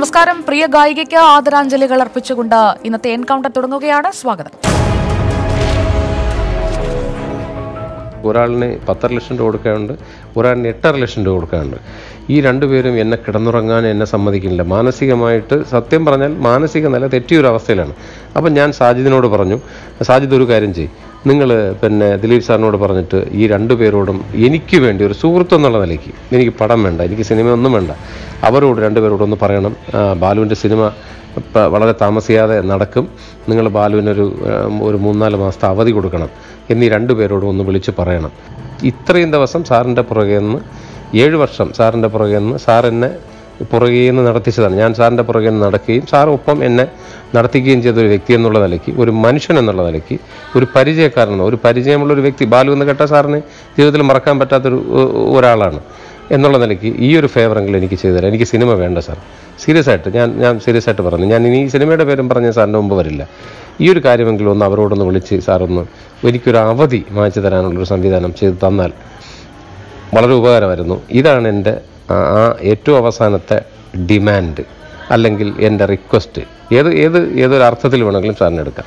നമസ്കാരം പ്രിയ ഗായികയ്ക്ക് ആദരാഞ്ജലികൾ അർപ്പിച്ചുകൊണ്ട് ഇന്നത്തെ എൻകൗണ്ടർ തുടങ്ങുകയാണ് സ്വാഗതം ഒരാളിന് പത്തര ലക്ഷം രൂപ കൊടുക്കാനുണ്ട് ഒരാളിന് എട്ടര ലക്ഷം രൂപ കൊടുക്കാനുണ്ട് ഈ രണ്ടുപേരും എന്നെ കിടന്നുറങ്ങാൻ എന്നെ സമ്മതിക്കുന്നില്ല മാനസികമായിട്ട് സത്യം പറഞ്ഞാൽ മാനസിക നില തെറ്റിയൊരു അവസ്ഥയിലാണ് അപ്പം ഞാൻ സാജിദിനോട് പറഞ്ഞു സാജിദ് ഒരു കാര്യം ചെയ്യും നിങ്ങൾ പിന്നെ ദിലീപ് സാറിനോട് പറഞ്ഞിട്ട് ഈ രണ്ടു പേരോടും എനിക്ക് വേണ്ടി ഒരു സുഹൃത്ത് എന്നുള്ള നിലയ്ക്ക് എനിക്ക് പടം വേണ്ട എനിക്ക് സിനിമ ഒന്നും വേണ്ട അവരോട് രണ്ടുപേരോട് ഒന്ന് പറയണം ആ, ബാലുവിൻ്റെ സിനിമ പ- വളരെ താമസിയാതെ നടക്കും നിങ്ങൾ ബാലുവിനൊരു ആ, ഒരു മൂന്നാല് മാസത്തെ അവധി കൊടുക്കണം എന്നീ രണ്ടുപേരോടും ഒന്ന് വിളിച്ച് പറയണം ഇത്രയും ദിവസം സാറിൻ്റെ പുറകെ നിന്ന് ഏഴ് വർഷം സാറിൻ്റെ പുറകെ നിന്ന് സാർ എന്നെ പുറകെ നിന്ന് നടത്തിച്ചതാണ് ഞാൻ സാറിൻ്റെ പുറകെ നിന്ന് നടക്കുകയും സാർ ഒപ്പം എന്നെ നടത്തിക്കുകയും ചെയ്ത ഒരു വ്യക്തി എന്നുള്ള നിലയ്ക്ക് ഒരു മനുഷ്യൻ എന്നുള്ള നിലയ്ക്ക് ഒരു പരിചയക്കാരൻ ഒരു പരിചയമുള്ള ഒരു വ്യക്തി ബാലു എന്ന് കേട്ട സാറിന് ജീവിതത്തിൽ മറക്കാൻ പറ്റാത്തൊരു ഒ- ഒരാളാണ് എന്നുള്ള നിലയ്ക്ക് ഈ ഒരു ഫേവറെങ്കിലും എനിക്ക് ചെയ്തു തരാം എനിക്ക് സിനിമ വേണ്ട സാർ സീരിയസ് ആയിട്ട് ഞാൻ ഞാൻ സീരിയസ് ആയിട്ട് പറഞ്ഞു ഞാൻ ഇനി ഈ സിനിമയുടെ പേരും പറഞ്ഞ് സാറിൻ്റെ മുമ്പ് വരില്ല ഈ ഒരു കാര്യമെങ്കിലും ഒന്ന് അവരോടൊന്ന് വിളിച്ച് സാറൊന്ന് എനിക്കൊരു അവധി മാറ്റി തരാനുള്ളൊരു സംവിധാനം ചെയ്തു തന്നാൽ വളരെ ഉപകാരമായിരുന്നു ഇതാണ് എൻ്റെ ആ ആ ഏറ്റവും അവസാനത്തെ ഡിമാൻഡ് അല്ലെങ്കിൽ എൻ്റെ റിക്വസ്റ്റ് ഏത് ഏത് ഏതൊരു അർത്ഥത്തിൽ വേണമെങ്കിലും സാറിന് എടുക്കാം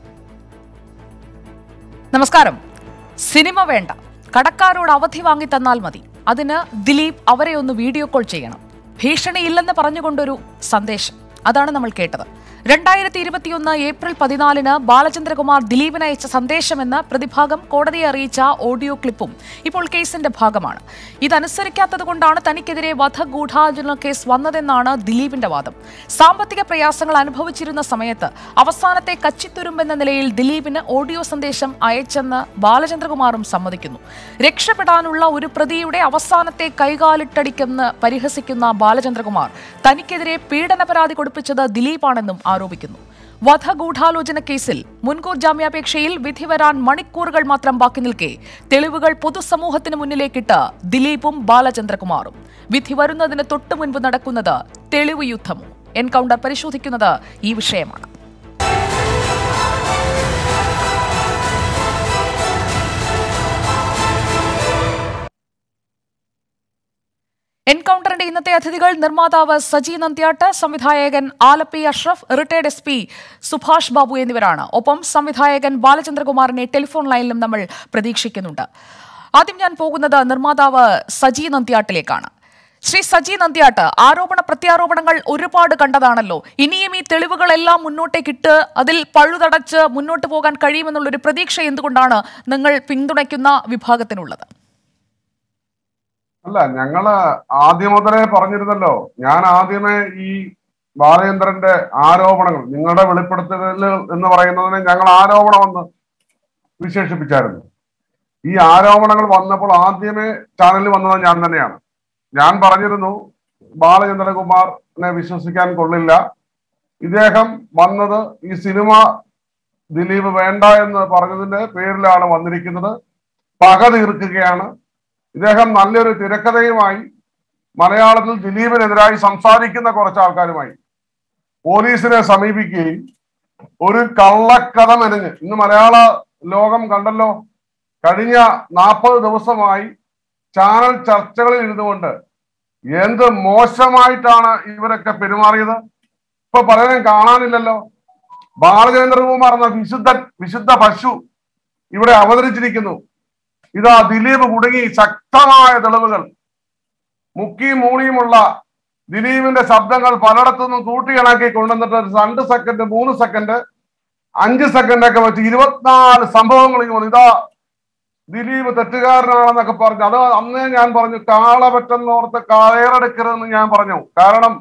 നമസ്കാരം സിനിമ വേണ്ട കടക്കാരോട് അവധി വാങ്ങി തന്നാൽ മതി അതിന് ദിലീപ് അവരെ ഒന്ന് വീഡിയോ കോൾ ചെയ്യണം ഭീഷണിയില്ലെന്ന് പറഞ്ഞുകൊണ്ടൊരു സന്ദേശം അതാണ് നമ്മൾ കേട്ടത് രണ്ടായിരത്തി ഇരുപത്തിയൊന്ന് ഏപ്രിൽ പതിനാലിന് ബാലചന്ദ്രകുമാർ ദിലീപിന് അയച്ച സന്ദേശമെന്ന് പ്രതിഭാഗം കോടതിയെ അറിയിച്ച ഓഡിയോ ക്ലിപ്പും ഇപ്പോൾ കേസിന്റെ ഭാഗമാണ് ഇതനുസരിക്കാത്തതുകൊണ്ടാണ് തനിക്കെതിരെ വധഗൂഢാചരണ കേസ് വന്നതെന്നാണ് ദിലീപിന്റെ വാദം സാമ്പത്തിക പ്രയാസങ്ങൾ അനുഭവിച്ചിരുന്ന സമയത്ത് അവസാനത്തെ കച്ചിത്തുരുമ്പെന്ന നിലയിൽ ദിലീപിന് ഓഡിയോ സന്ദേശം അയച്ചെന്ന് ബാലചന്ദ്രകുമാറും സമ്മതിക്കുന്നു രക്ഷപ്പെടാനുള്ള ഒരു പ്രതിയുടെ അവസാനത്തെ കൈകാലിട്ടടിക്കെന്ന് പരിഹസിക്കുന്ന ബാലചന്ദ്രകുമാർ തനിക്കെതിരെ പീഡന പരാതി കൊടുപ്പിച്ചത് ദിലീപാണെന്നും ആരോപിക്കുന്നു വധഗൂഢാലോചന കേസിൽ മുൻകൂർ ജാമ്യാപേക്ഷയിൽ വിധി വരാൻ മണിക്കൂറുകൾ മാത്രം ബാക്കി നിൽക്കെ തെളിവുകൾ പൊതുസമൂഹത്തിന് മുന്നിലേക്കിട്ട് ദിലീപും ബാലചന്ദ്രകുമാറും വിധി വരുന്നതിന് തൊട്ടു മുൻപ് നടക്കുന്നത് തെളിവ് യുദ്ധമോ എൻകൗണ്ടർ പരിശോധിക്കുന്നത് ഈ വിഷയമാണ് എൻകൗണ്ടറിന്റെ ഇന്നത്തെ അതിഥികൾ നിർമ്മാതാവ് സജി നന്ത്യാട്ട് സംവിധായകൻ Alleppey Ashraf retired S P Subhash Babu എന്നിവരാണ് ഒപ്പം സംവിധായകൻ ബാലചന്ദ്രകുമാറിനെ ടെലിഫോൺ ലൈനിലും നമ്മൾ പ്രതീക്ഷിക്കുന്നുണ്ട് ആദ്യം ഞാൻ പോകുന്നത് നിർമ്മാതാവ് സജി നന്ത്യാട്ടിലേക്കാണ് ശ്രീ സജി നന്ത്യാട്ട് ആരോപണ പ്രത്യാരോപണങ്ങൾ ഒരുപാട് കണ്ടതാണല്ലോ ഇനിയും ഈ തെളിവുകളെല്ലാം മുന്നോട്ടേക്കിട്ട് അതിൽ പഴുതടച്ച് മുന്നോട്ട് പോകാൻ കഴിയുമെന്നുള്ളൊരു പ്രതീക്ഷ എന്തുകൊണ്ടാണ് നിങ്ങൾ പിന്തുണയ്ക്കുന്ന വിഭാഗത്തിനുള്ളത് അല്ല ഞങ്ങള് ആദ്യം മുതലേ പറഞ്ഞിരുന്നല്ലോ ഞാൻ ആദ്യമേ ഈ ബാലചന്ദ്രന്റെ ആരോപണങ്ങൾ നിങ്ങളുടെ വെളിപ്പെടുത്തൽ എന്ന് പറയുന്നതിനെ ഞങ്ങൾ ആരോപണമെന്ന് വിശേഷിപ്പിച്ചായിരുന്നു ഈ ആരോപണങ്ങൾ വന്നപ്പോൾ ആദ്യമേ ചാനലിൽ വന്നത് ഞാൻ തന്നെയാണ് ഞാൻ പറഞ്ഞിരുന്നു ബാലചന്ദ്രകുമാറിനെ വിശ്വസിക്കാൻ കൊള്ളില്ല ഇദ്ദേഹം വന്നത് ഈ സിനിമ ദിലീപ് വേണ്ട എന്ന് പറഞ്ഞതിന്റെ പേരിലാണ് വന്നിരിക്കുന്നത് പക തീർക്കുകയാണ് ഇദ്ദേഹം നല്ലൊരു തിരക്കഥയുമായി മലയാളത്തിൽ ദിലീപിനെതിരായി സംസാരിക്കുന്ന കുറച്ച് ആൾക്കാരുമായി പോലീസിനെ സമീപിക്കുകയും ഒരു കള്ളക്കഥ മെനഞ്ഞ് ഇന്ന് മലയാള ലോകം കണ്ടല്ലോ കഴിഞ്ഞ നാൽപ്പത് ദിവസമായി ചാനൽ ചർച്ചകളിൽ ഇരുന്നുകൊണ്ട് എന്ത് മോശമായിട്ടാണ് ഇവരൊക്കെ പെരുമാറിയത് ഇപ്പൊ പലരും കാണാനില്ലല്ലോ ബാലചന്ദ്രകുമാർ എന്ന വിശുദ്ധ വിശുദ്ധ പശു ഇവിടെ അവതരിച്ചിരിക്കുന്നു ഇതാ ദിലീപ് കുടുങ്ങി ശക്തമായ തെളിവുകൾ മുക്കിയും മൂളിയുമുള്ള ദിലീപിന്റെ ശബ്ദങ്ങൾ പലയിടത്തുനിന്നും കൂട്ടിയിണക്കി കൊണ്ടുവന്നിട്ട് ഒരു രണ്ട് സെക്കൻഡ് മൂന്ന് സെക്കൻഡ് അഞ്ച് സെക്കൻഡ് ഒക്കെ വെച്ച് ഇരുപത്തിനാല് സംഭവങ്ങൾ ഇങ്ങനെ വന്നു. ഇതാ ദിലീപ് തെറ്റുകാരനാണെന്നൊക്കെ പറഞ്ഞു അത് അന്നേ ഞാൻ പറഞ്ഞു കാള പറ്റുന്നോർത്ത് കയറെടുക്കരുതെന്ന് ഞാൻ പറഞ്ഞു കാരണം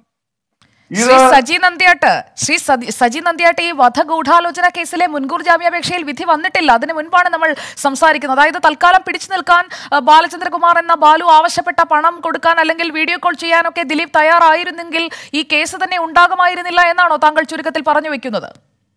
ഇത് ശ്രീ സജി നന്ദിയാട്ട് ശ്രീ സതി- സജി നന്ദിയാട്ട് ഈ വധഗൂഢാലോചന കേസിലെ മുൻകൂർ ജാമ്യാപേക്ഷയിൽ വിധി വന്നിട്ടില്ല അതിന് മുൻപാണ് നമ്മൾ സംസാരിക്കുന്നത് അതായത് തൽക്കാലം പിടിച്ചു നിൽക്കാൻ ആ, ബാലചന്ദ്രകുമാർ എന്ന ബാലു ആവശ്യപ്പെട്ട പണം കൊടുക്കാൻ അല്ലെങ്കിൽ വീഡിയോ കോൾ ചെയ്യാനൊക്കെ ദിലീപ് തയ്യാറായിരുന്നെങ്കിൽ ഈ കേസ് തന്നെ ഉണ്ടാകുമായിരുന്നില്ല എന്നാണോ താങ്കൾ ചുരുക്കത്തിൽ പറഞ്ഞു വെക്കുന്നത്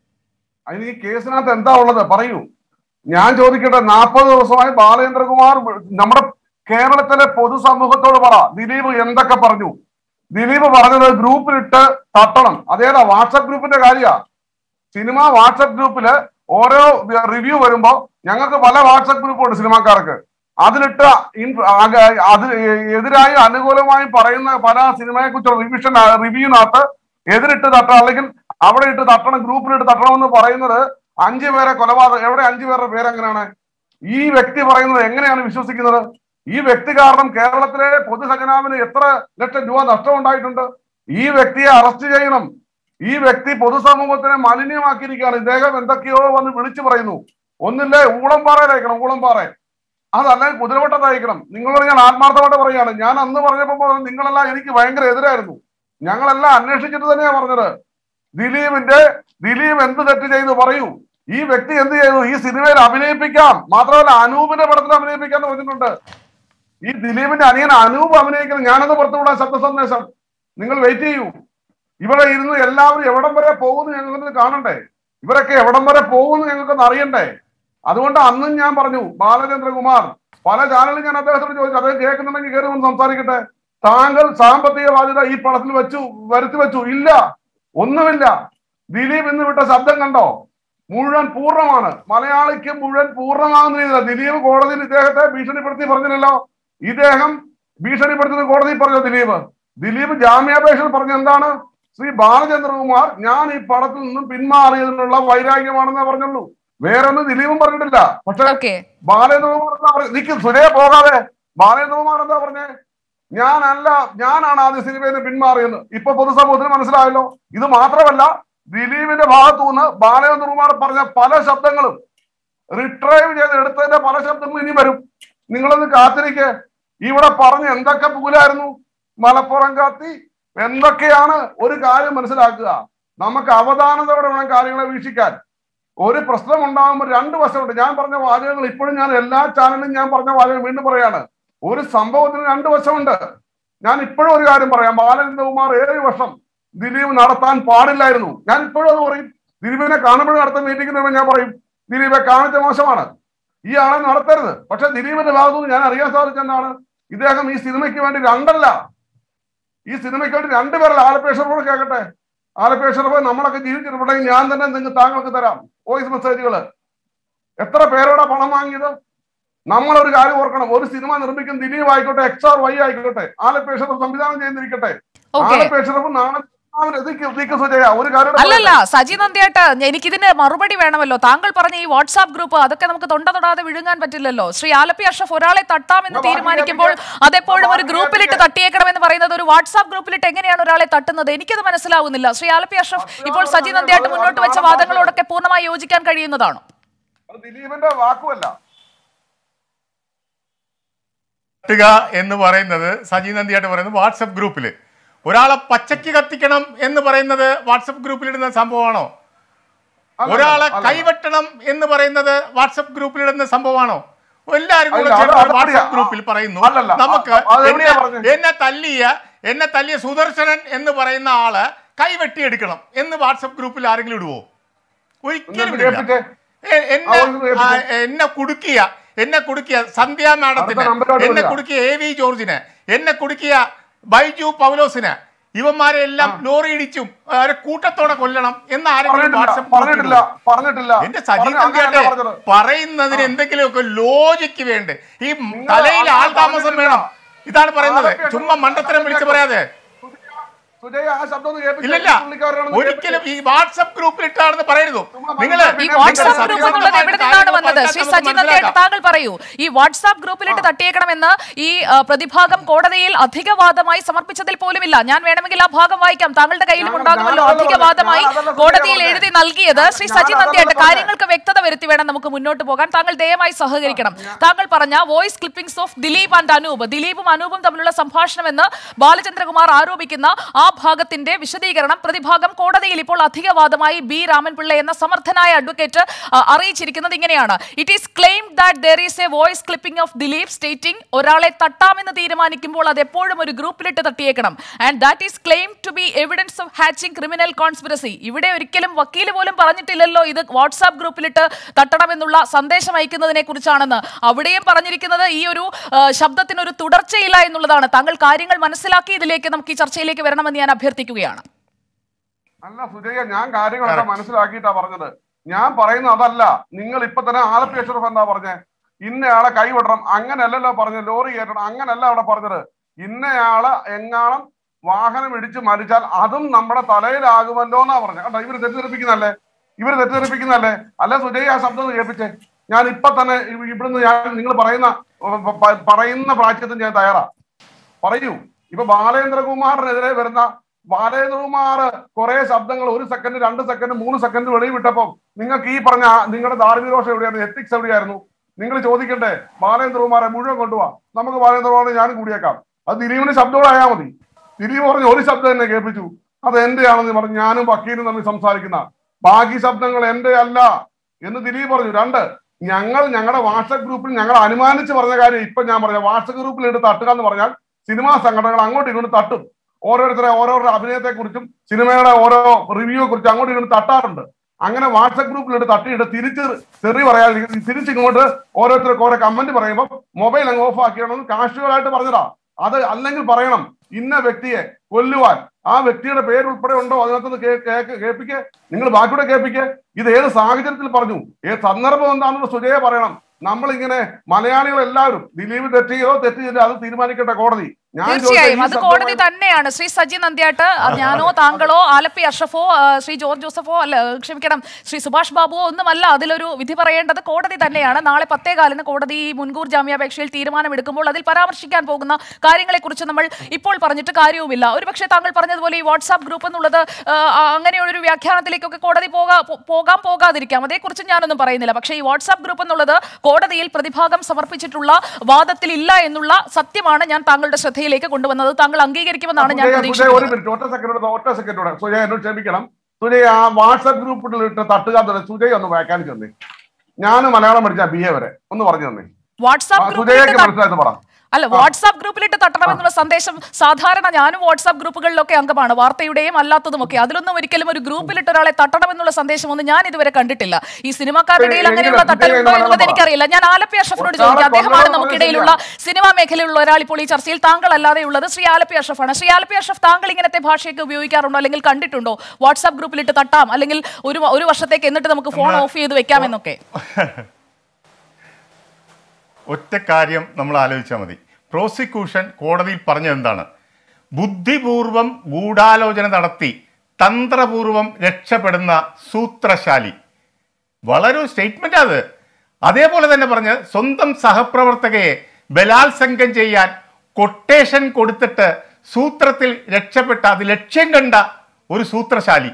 അതിന് ഈ കേസിനകത്ത് എന്താ ഉള്ളത് പറയൂ ഞാൻ ചോദിക്കട്ടെ നാൽപ്പത് ദിവസമായി ബാലേന്ദ്രകുമാർ നമ്മുടെ കേരളത്തിലെ പൊതുസമൂഹത്തോട് പറ ദിലീപ് എന്തൊക്കെ പറഞ്ഞു ദിലീപ് പറഞ്ഞത് ഗ്രൂപ്പിലിട്ട് തട്ടണം അതേതാ വാട്സപ്പ് ഗ്രൂപ്പിന്റെ കാര്യ സിനിമ വാട്സപ്പ് ഗ്രൂപ്പില് ഓരോ റിവ്യൂ വരുമ്പോ ഞങ്ങൾക്ക് പല വാട്സപ്പ് ഗ്രൂപ്പുണ്ട് സിനിമാക്കാർക്ക് അതിലിട്ട് ഇൻ- ആക- അത് എതിരായും അനുകൂലമായും പറയുന്ന പല സിനിമയെ കുറിച്ചുള്ള റിവിഷൻ റിവ്യൂവിനകത്ത് എതിരിട്ട് തട്ടണം അല്ലെങ്കിൽ അവിടെ ഇട്ട് തട്ടണം ഗ്രൂപ്പിലിട്ട് തട്ടണം എന്ന് പറയുന്നത് അഞ്ചു പേരെ കൊലപാതകം എവിടെ അഞ്ചു പേരുടെ പേരെങ്ങനെയാണ് ഈ വ്യക്തി പറയുന്നത് എങ്ങനെയാണ് വിശ്വസിക്കുന്നത് ഈ വ്യക്തി കാരണം കേരളത്തിലെ പൊതുഖജനാവിന് എത്ര ലക്ഷം രൂപ നഷ്ടം ഉണ്ടായിട്ടുണ്ട് ഈ വ്യക്തിയെ അറസ്റ്റ് ചെയ്യണം ഈ വ്യക്തി പൊതുസമൂഹത്തിനെ മലിനമാക്കിയിരിക്കുകയാണ് ഇദ്ദേഹം എന്തൊക്കെയോ വന്ന് വിളിച്ചു പറയുന്നു ഒന്നില്ലേ ഊളംപാറയിലയക്കണം ഊളംപാറ അതല്ലെങ്കിൽ കുതിരവട്ടത്ത് അയക്കണം നിങ്ങളോട് ഞാൻ ആത്മാർത്ഥമായിട്ട് പറയുകയാണ് ഞാൻ അന്ന് പറഞ്ഞപ്പോൾ മുതൽ നിങ്ങളെല്ലാം എനിക്ക് ഭയങ്കര എതിരായിരുന്നു ഞങ്ങളെല്ലാം അന്വേഷിച്ചിട്ട് തന്നെയാ പറഞ്ഞത് ദിലീപിന്റെ ദിലീപ് എന്ത് തെറ്റ് ചെയ്തു പറയൂ ഈ വ്യക്തി എന്ത് ചെയ്തു ഈ സിനിമയിൽ അഭിനയിപ്പിക്കാം മാത്രമല്ല അനൂപിന്റെ പടത്തിൽ അഭിനയിപ്പിക്കാന്ന് പറഞ്ഞിട്ടുണ്ട് ഈ ദിലീപിന്റെ അനിയൻ അനൂപ് അഭിനയിക്കുന്നത് ഞാനത് പുറത്തുവിടാൻ ശബ്ദ സന്ദേശം നിങ്ങൾ വെയിറ്റ് ചെയ്യൂ ഇവിടെ ഇരുന്ന് എല്ലാവരും എവിടം വരെ പോകുന്നു ഞങ്ങൾക്ക് കാണണ്ടേ ഇവരൊക്കെ എവിടം വരെ പോകുന്നു ഞങ്ങൾക്കൊന്ന് അറിയണ്ടേ അതുകൊണ്ട് അന്നും ഞാൻ പറഞ്ഞു ബാലചന്ദ്രകുമാർ പല ചാനലിൽ ഞാൻ അദ്ദേഹത്തോട് ചോദിച്ചു അദ്ദേഹം കേൾക്കുന്നുണ്ടെങ്കിൽ കയറി ഒന്ന് സംസാരിക്കട്ടെ താങ്കൾ സാമ്പത്തിക ബാധ്യത ഈ പടത്തിൽ വെച്ചു വരുത്തി വെച്ചു ഇല്ല ഒന്നുമില്ല ദിലീപ് ഇന്ന് വിട്ട ശബ്ദം കണ്ടോ മുഴുവൻ പൂർണ്ണമാണ് മലയാളിക്ക് മുഴുവൻ പൂർണ്ണമാകുന്ന രീതിയിലാണ് ദിലീപ് കോടതിയിൽ ഇദ്ദേഹത്തെ ഭീഷണിപ്പെടുത്തി പറഞ്ഞില്ലല്ലോ ഇദ്ദേഹം ഭീഷണിപ്പെടുത്തുന്ന കോടതി പറഞ്ഞു ദിലീപ് ദിലീപ് ജാമ്യാപേക്ഷയിൽ പറഞ്ഞ എന്താണ് ശ്രീ ബാലചന്ദ്രകുമാർ ഞാൻ ഈ പടത്തിൽ നിന്നും പിന്മാറിയതിനുള്ള വൈരാഗ്യമാണെന്നേ പറഞ്ഞുള്ളൂ വേറൊന്നും ദിലീപും പറഞ്ഞിട്ടില്ല പക്ഷെ ഓക്കെ ബാലേന്ദ്രകുമാർ എന്താ പറഞ്ഞത് നിക്ക് സുരേ പോകാതെ ബാലേന്ദ്രകുമാർ എന്താ പറഞ്ഞേ ഞാനല്ല ഞാനാണ് ആദ്യ സിനിമയിൽ നിന്ന് പിന്മാറിയെന്ന് ഇപ്പൊ പൊതുസമൂഹത്തിന് മനസ്സിലായല്ലോ ഇത് മാത്രമല്ല ദിലീപിന്റെ ഭാഗത്തു നിന്ന് ബാലേന്ദ്രകുമാർ പറഞ്ഞ പല ശബ്ദങ്ങളും റിട്രൈവ് ചെയ്ത് എടുത്തതിന്റെ പല ശബ്ദങ്ങളും ഇനി വരും നിങ്ങളൊന്ന് കാത്തിരിക്കെ ഇവിടെ പറഞ്ഞ് എന്തൊക്കെ പൂലായിരുന്നു മലപ്പുറം കാത്തി എന്തൊക്കെയാണ് ഒരു കാര്യം മനസ്സിലാക്കുക നമുക്ക് അവധാനതയോടെ വേണം കാര്യങ്ങളെ വീക്ഷിക്കാൻ ഒരു പ്രശ്നം ഉണ്ടാകുമ്പോൾ രണ്ട് വശമുണ്ട് ഞാൻ പറഞ്ഞ വാചകങ്ങൾ ഇപ്പോഴും ഞാൻ എല്ലാ ചാനലിലും ഞാൻ പറഞ്ഞ വാചകം വീണ്ടും പറയാണ് ഒരു സംഭവത്തിന് രണ്ട് വശമുണ്ട് ഞാൻ ഇപ്പോഴും ഒരു കാര്യം പറയാം ബാലചന്ദ്രകുമാർ ഏഴ് വർഷം ദിലീപ് നടത്താൻ പാടില്ലായിരുന്നു ഞാൻ ഇപ്പോഴും അത് പറയും ദിലീപിനെ കാണുമ്പോഴും അടുത്ത മീറ്റിംഗിന് ഞാൻ പറയും ദിലീപെ കാണിച്ച മോശമാണ് ഈ ആളെ നടത്തരുത് പക്ഷെ ദിലീപിന്റെ ഭാഗത്തു നിന്ന് ഞാൻ അറിയാൻ സാധിച്ചെന്താണ് ഇദ്ദേഹം ഈ സിനിമയ്ക്ക് വേണ്ടി രണ്ടല്ല ഈ സിനിമയ്ക്ക് വേണ്ടി രണ്ടുപേരല്ല ആലപ്പേശ്വരോട് കേൾക്കട്ടെ ആലപ്പേശ്വര നമ്മളൊക്കെ ജീവിച്ചിട്ടുണ്ടെങ്കിൽ ഞാൻ തന്നെ നിങ്ങൾക്ക് താങ്കൾക്ക് തരാം വോയിസ് മെസ്സേജുകൾ എത്ര പേരോടെ പണം വാങ്ങിയത് നമ്മളൊരു കാര്യം ഓർക്കണം ഒരു സിനിമ നിർമ്മിക്കുന്ന ദിലീപ് ആയിക്കോട്ടെ എക്സ് ആർ വൈ ആയിക്കോട്ടെ ആലപ്പേശ്വരം സംവിധാനം ചെയ്തിരിക്കട്ടെ ഓക്കെ ആലപ്പേശ്വരം നാളെ സുജയ ഒരു കാര്യം അല്ലല്ല സജി നന്ദിയായിട്ട് എനിക്കിതിന് മറുപടി വേണമല്ലോ താങ്കൾ പറഞ്ഞ ഈ വാട്സാപ്പ് ഗ്രൂപ്പ് അതൊക്കെ നമുക്ക് തൊണ്ട തൊടാതെ വിഴുങ്ങാൻ പറ്റില്ലല്ലോ ശ്രീ ആലപ്പി അഷ്റഫ് ഒരാളെ തട്ടാമെന്ന് ഞാൻ തീരുമാനിക്കുമ്പോൾ പറഞ്ഞില്ല. അതെപ്പോഴും ഒരു ഞാൻ ഗ്രൂപ്പിലിട്ട് പറഞ്ഞില്ല. തട്ടിയേക്കണമെന്ന് പറയുന്നത് ഒരു വാട്സാപ്പ് ഗ്രൂപ്പിലിട്ട് എങ്ങനെയാണ് ഒരാളെ തട്ടുന്നത് എനിക്കത് മനസ്സിലാവുന്നില്ല ശ്രീ ആലപ്പി അഷ്റഫ് ഇപ്പോൾ സജി നന്ദിയായിട്ട് മുന്നോട്ട് വെച്ച വാദങ്ങളോടൊക്കെ പൂർണ്ണമായി യോജിക്കാൻ കഴിയുന്നതാണോ ദിലീപിന്റെ വാക്കുമല്ല കത്തുക എന്ന് പറയുന്നത് സജി നന്ദിയായിട്ട് പറയുന്നത് വാട്സപ്പ് ഗ്രൂപ്പിൽ ഒരാളെ പച്ചയ്ക്ക് കത്തിക്കണം എന്ന് പറയുന്നത് വാട്സപ്പ് ഗ്രൂപ്പിലിടുന്ന സംഭവമാണോ അല്ലല്ല, ഒരാളെ അല്ലല്ല. കൈവെട്ടണം എന്ന് പറയുന്നത് വാട്സപ്പ് ഗ്രൂപ്പിലിടുന്ന സംഭവമാണോ എല്ലാവരും കൂടെ അല്ല, അത് ചേർന്ന് അത് വാട്സപ്പ് പറയാം. ഗ്രൂപ്പിൽ പറയുന്നു അല്ലല്ല, നമുക്ക് അത് അത് എവിടെയാ എന്നെ- പറഞ്ഞത്? എന്നെ തല്ലിയ എന്നെ തല്ലിയ സുദർശനൻ എന്ന് പറയുന്ന ആള് കൈവെട്ടിയെടുക്കണം എന്ന് വാട്സപ്പ് ഗ്രൂപ്പിൽ ആരെങ്കിലും ഇടുവോ ഒരിക്കലും എന്നിട്ട് ഇടില്ല. കേൾപ്പിച്ചേ. എ- എന്നെ ആ, ഒന്ന് കേൾപ്പിച്ചേ. ആ, എന്നെ കുടുക്കിയ എന്നെ കുടുക്കിയ സന്ധ്യ മാഡത്തിന് അടുത്ത നമ്പരോട് എന്നെ വിടുക. കുടുക്കിയ എ വി ജോർജിന് എന്നെ കുടുക്കിയ ബൈജു പൗലോസിന് ഇവന്മാരെ എല്ലാം ലോറി ഇടിച്ചും അവരെ കൂട്ടത്തോടെ കൊല്ലണം എന്ന് ആരെങ്കിലും പറഞ്ഞിട്ടില്ല വാട്സപ്പ് പറഞ്ഞിട്ടില്ല പറഞ്ഞിട്ടില്ല എന്റെ സജി പറഞ്ഞ- നന്ദിയാട്ടെ അങ്ങനെയല്ല പറഞ്ഞത്. പറയുന്നതിന് എന്തെങ്കിലുമൊക്കെ ലോജിക്ക് വേണ്ടേ ഈ നിങ്ങൾ തലയിൽ ആ- ആൾതാമസം പറഞ്ഞിട്ടില്ല. വേണം ഇതാണ് പറയുന്നത് ആലപ്പി ചുമ്മാ മണ്ടത്തരം വിളിച്ചു പറയാതെ സുജയ ആ ശബ്ദം ഒന്ന് കേൾപ്പിച്ചേ. ഇല്ലല്ല ഈ പുള്ളിക്കാരനാണെന്ന് ഒരിക്കലും ഈ വാട്സപ്പ് ഗ്രൂപ്പിൽ ഇട്ടാണെന്ന് പറയരുത് നിങ്ങൾ ഈ വാട്സാപ്പ് ഗ്രൂപ്പ് എന്നുള്ളത് എവിടെ നിന്നാണ് വന്നത് ശ്രീ സജി നന്ദിയായിട്ട് താങ്കൾ പറയൂ ഈ വാട്സാപ്പ് ഗ്രൂപ്പിലിട്ട് തട്ടിയേക്കണമെന്ന് ഈ ആ, പ്രതിഭാഗം കോടതിയിൽ അധികവാദമായി സമർപ്പിച്ചതിൽ പോലുമില്ല ഞാൻ വേണമെങ്കിൽ ആ ഭാഗം വായിക്കാം താങ്കളുടെ കയ്യിലും ഞാൻ- ഉണ്ടാകുമല്ലോ ഞാനതല്ല അധികവാദമായി പറഞ്ഞത്. ഞാനതല്ല കോടതിയിൽ പറഞ്ഞത്. എഴുതി നൽകിയത് ശ്രീ ഞാൻ- സജി ഞാനതല്ല നന്ദിയായിട്ട് പറഞ്ഞത്. കാര്യങ്ങൾക്ക് വ്യക്തത വരുത്തി വേണം നമുക്ക് മുന്നോട്ട് പോകാൻ താങ്കൾ ദയവായി സഹകരിക്കണം താങ്കൾ പറഞ്ഞ voice clippings of Dileep and Anoop ദിലീപും അനൂപും തമ്മിലുള്ള സംഭാഷണമെന്ന് ബാലചന്ദ്രകുമാർ ആരോപിക്കുന്ന ആ ഭാഗത്തിന്റെ വിശദീകരണം പ്രതിഭാഗം കോടതിയിൽ ഇപ്പോൾ അധികവാദമായി ബി രാമൻപിള്ള എന്ന സമർത്ഥനായ അഡ്വക്കേറ്റ് ആ, അറിയിച്ചിരിക്കുന്നത് ഇങ്ങനെയാണ് it is claim that there is a voice clipping of Dileep stating ഒരാളെ തട്ടാമെന്ന് തീരുമാനിക്കുമ്പോൾ അത് എപ്പോഴും ഒരു ഗ്രൂപ്പിലിട്ട് തട്ടിയേക്കണം and that is claim to be evidence of hatching criminal conspiracy ഇവിടെ ഒരിക്കലും വക്കീൽ പോലും പറഞ്ഞിട്ടില്ലല്ലോ ഇത് വാട്സാപ്പ് ഗ്രൂപ്പിലിട്ട് തട്ടണമെന്നുള്ള സന്ദേശം അയക്കുന്നതിനെ കുറിച്ചാണെന്ന് അവിടെയും പറഞ്ഞിരിക്കുന്നത് ഈ ഒരു ആ, ശബ്ദത്തിനൊരു തുടർച്ചയില്ല എന്നുള്ളതാണ് താങ്കൾ കാര്യങ്ങൾ മനസ്സിലാക്കി ഇതിലേക്ക് നമുക്ക് ഈ ചർച്ചയിലേക്ക് വരണമെന്ന് ഞാൻ അഭ്യർത്ഥിക്കുകയാണ് അല്ല സുജയ ഞാൻ കാര്യങ്ങളൊക്കെ മനസ്സിലാക്കിയിട്ടാ പറഞ്ഞത് ഞാൻ പറയുന്നത് അതല്ല നിങ്ങൾ ഇപ്പൊ തന്നെ ആലപ്പി അഷ്റഫ് എന്താ പറഞ്ഞേ ഇന്നയാളെ കൈവിടണം അങ്ങനെയല്ലല്ലോ പറഞ്ഞത് ലോറി കയറ്റണം അങ്ങനല്ല അവിടെ പറഞ്ഞത് ഇന്നയാളെ എങ്ങാണം വാഹനം ഇടിച്ച് മരിച്ചാൽ അതും നമ്മുടെ തലയിലാകുമല്ലോ എന്നാ പറഞ്ഞത് കണ്ടോ ഇവര് തെറ്റിദ്ധരിപ്പിക്കുന്നല്ലേ ഇവര് തെറ്റിദ്ധരിപ്പിക്കുന്നല്ലേ അല്ല സുജയ് ആ ശബ്ദം ഒന്ന് കേൾപ്പിച്ചേ ഞാൻ ഇപ്പൊ തന്നെ ഇവ- ഇവിടുന്ന് ഞാൻ നിങ്ങൾ പറയുന്ന പ- പ- പറയുന്ന പ്രാച്യത്തിന് ഞാൻ തയ്യാറാ പറയൂ ഇപ്പൊ ബാലേന്ദ്രകുമാറിനെതിരെ വരുന്ന ബാലേന്ദ്രകുമാർ കുറെ ശബ്ദങ്ങൾ ഒരു സെക്കൻഡ് രണ്ട് സെക്കൻഡ് മൂന്ന് സെക്കൻഡ് വെളിയിൽ വിട്ടപ്പോ നിങ്ങൾക്ക് ഈ പറഞ്ഞ ആ- നിങ്ങളുടെ ധാർമ്മികോഷം എവിടെയായിരുന്നു എത്തിക്സ് എവിടെയായിരുന്നു നിങ്ങൾ ചോദിക്കണ്ടേ ബാലേന്ദ്രകുമാറെ മുഴുവൻ കൊണ്ടുപോവാ നമുക്ക് ബാലേന്ദ്രകുമാറിനെ ഞാനും കൂടിയേക്കാം അത് ദിലീപിന് ശബ്ദങ്ങളായാൽ മതി ദിലീപ് പറഞ്ഞ ഒരു ശബ്ദം എന്നെ കേൾപ്പിച്ചു അത് എന്റെ ആണെന്ന് പറഞ്ഞു ഞാനും വക്കീലും തമ്മിൽ സംസാരിക്കുന്ന ബാക്കി ശബ്ദങ്ങൾ എന്റെ അല്ല എന്ന് ദിലീപ് പറഞ്ഞു രണ്ട് ഞങ്ങൾ ഞങ്ങളുടെ വാട്സപ്പ് ഗ്രൂപ്പിൽ ഞങ്ങൾ അനുമാനിച്ച് പറഞ്ഞ കാര്യം ഇപ്പൊ ഞാൻ പറഞ്ഞ വാട്സപ്പ് ഗ്രൂപ്പിൽ എടുത്ത് തട്ടുക എന്ന് പറഞ്ഞാൽ സിനിമാ സംഘടനകൾ അങ്ങോട്ടും ഇങ്ങോട്ടും തട്ടും ഓരോരുത്തരെ ഓരോരുടെ അഭിനയത്തെ കുറിച്ചും സിനിമയുടെ ഓരോ റിവ്യൂയെ കുറിച്ചും അങ്ങോട്ടും ഇങ്ങോട്ടും തട്ടാറുണ്ട് അങ്ങനെ വാട്സപ്പ് ഗ്രൂപ്പിൽ എടുത്ത് തട്ടിയിട്ട് തിരിച്ച് തെറി പറയാൻ തിരിച്ച് ഇങ്ങോട്ട് ഓരോരുത്തർക്ക് ഓരോ കമന്റ് പറയുമ്പോൾ മൊബൈൽ അങ്ങ് ഓഫ് ആക്കിയണമെന്ന് കാഷ്വലായിട്ട് പറഞ്ഞതാ അത് അല്ലെങ്കിൽ പറയണം ഇന്ന വ്യക്തിയെ കൊല്ലുവാൻ ആ വ്യക്തിയുടെ പേര് ഉൾപ്പെടെ ഉണ്ടോ അതിനകത്ത് കേക്ക് കേൾപ്പിക്കെ നിങ്ങൾ ബാക്കിയുടെ കേൾപ്പിക്കെ ഇത് ഏത് സാഹചര്യത്തിൽ പറഞ്ഞു ഏത് സന്ദർഭം എന്താണെന്ന് സുജയെ പറയണം നമ്മളിങ്ങനെ മലയാളികൾ എല്ലാവരും ദിലീപ് തെറ്റ് ചെയ്തോ തെറ്റ് ചെയ്തോ അത് തീരുമാനിക്കട്ടെ കോടതി ഞാൻ ചോദിച്ച തീർച്ചയായും ഈ അത് ശബ്ദമായി- കോടതി തന്നെയാണ് ശ്രീ സജി നന്ദ്യാട്ട് ഞാനോ താങ്കളോ ആലപ്പി അഷ്റഫോ ആ, ശ്രീ ജോർജ് ജോസഫോ അല്ല ക്ഷമിക്കണം ശ്രീ സുഭാഷ് ബാബുവോ ഒന്നുമല്ല അതിലൊരു വിധി പറയേണ്ടത് കോടതി തന്നെയാണ് നാളെ പത്തേകാലിന് കോടതി ഈ മുൻകൂർ ജാമ്യാപേക്ഷയിൽ തീരുമാനമെടുക്കുമ്പോൾ അതിൽ പരാമർശിക്കാൻ പോകുന്ന കാര്യങ്ങളെക്കുറിച്ച് നമ്മൾ ഇപ്പോൾ പറഞ്ഞിട്ട് കാര്യവുമില്ല ഒരുപക്ഷെ താങ്കൾ പറഞ്ഞതുപോലെ ഈ വാട്സാപ്പ് ഗ്രൂപ്പ് എന്നുള്ളത് ആ, അങ്ങനെയുള്ളൊരു വ്യാഖ്യാനത്തിലേക്കൊക്കെ കോടതി പോകാ പോ- പോകാം പോകാതിരിക്കാം അതേക്കുറിച്ച് ഞാനൊന്നും പറയുന്നില്ല പക്ഷേ ഈ വാട്സാപ്പ് ഗ്രൂപ്പ് എന്നുള്ളത് കോടതിയിൽ പ്രതിഭാഗം സമർപ്പിച്ചിട്ടുള്ള വാദത്തിൽ ഇല്ല എന്നുള്ള സത്യമാണ് ഞാൻ താങ്കളുടെ ശ്രദ്ധയിലേക്ക് കൊണ്ടുവന്നത് താങ്കൾ അംഗീകരിക്കുമെന്നാണ് ഞാൻ സുജയ, സുജയ, ഒരു പ്രതീക്ഷിക്കുന്നത് മിനിറ്റ് ഒറ്റ സെക്കൻഡ് ഒറ്റ സെക്കൻഡ് സുജയ എന്നോട് ക്ഷമിക്കണം സുജയ ആ വാട്സാപ്പ് ഗ്രൂപ്പിൽ ഇട്ട് തട്ടുക തന്നെ സുജയ ഒന്ന് വ്യാഖ്യാനിച്ചു തന്നെ ഞാൻ മലയാളം പഠിച്ച ബി എ വരെ ഒന്ന് പറഞ്ഞു തന്നെ വാട്സാപ്പ് സുജയക്ക് ഗ്രൂപ്പിൽ മനസ്സിലായത് പറ അല്ല വാട്സാപ്പ് ഗ്രൂപ്പിലിട്ട് തട്ടണമെന്നുള്ള സന്ദേശം സാധാരണ ഞാനും വാട്സാപ്പ് ഗ്രൂപ്പുകളിലൊക്കെ അംഗമാണ് വാർത്തയുടെയും അല്ലാത്തതുമൊക്കെ അതിലൊന്നും ഒരിക്കലും ഒരു ഗ്രൂപ്പിലിട്ട് ഒരാളെ തട്ടണമെന്നുള്ള സന്ദേശം ഒന്നും ഞാൻ ഇതുവരെ കണ്ടിട്ടില്ല ഈ സിനിമാക്കാരുടെ ഇടയിൽ അങ്ങനെയുള്ള എങ്കിലും തട്ടലുണ്ടോ വിജയ് എന്നുള്ളത് എന്ന് എനിക്കറിയില്ല ഞാൻ ആലപ്പി അഷ്റഫിനോട് ഒരാളെ ചോദിക്കാം അദ്ദേഹമാണ് കൊല്ലണം നമുക്കിടയിലുള്ള സിനിമാ മേഖലയിലുള്ള ഒരാൾ ഇപ്പോൾ ഈ ചർച്ചയിൽ താങ്കൾ അല്ലാതെ ഉള്ളത് ശ്രീ ആലപ്പി അഷ്റഫാണ് ശ്രീ ആലപ്പി അഷ്റഫ് താങ്കൾ ഇങ്ങനത്തെ ഭാഷയൊക്കെ ഉപയോഗിക്കാറുണ്ടോ അല്ലെങ്കിൽ കണ്ടിട്ടുണ്ടോ വാട്സാപ്പ് ഗ്രൂപ്പിലിട്ട് തട്ടാം അല്ലെങ്കിൽ ഒരു ഒരു വർഷത്തേക്ക് എന്നിട്ട് നമുക്ക് ഫോൺ ഓഫ് ചെയ്ത് വെക്കാമെന്നൊക്കെ ഒറ്റ കാര്യം നമ്മൾ ആലോചിച്ചാൽ മതി പ്രോസിക്യൂഷൻ കോടതിയിൽ പറഞ്ഞത് എന്താണ് ബുദ്ധിപൂർവം ഗൂഢാലോചന നടത്തി തന്ത്രപൂർവം രക്ഷപ്പെടുന്ന സൂത്രശാലി വളരെ സ്റ്റേറ്റ്മെന്റ് അത് അതേപോലെ തന്നെ പറഞ്ഞ് സ്വന്തം സഹപ്രവർത്തകയെ ബലാത്സംഗം ചെയ്യാൻ കൊട്ടേഷൻ കൊടുത്തിട്ട് സൂത്രത്തിൽ രക്ഷപ്പെട്ട അത് ലക്ഷ്യം കണ്ട ഒരു സൂത്രശാലി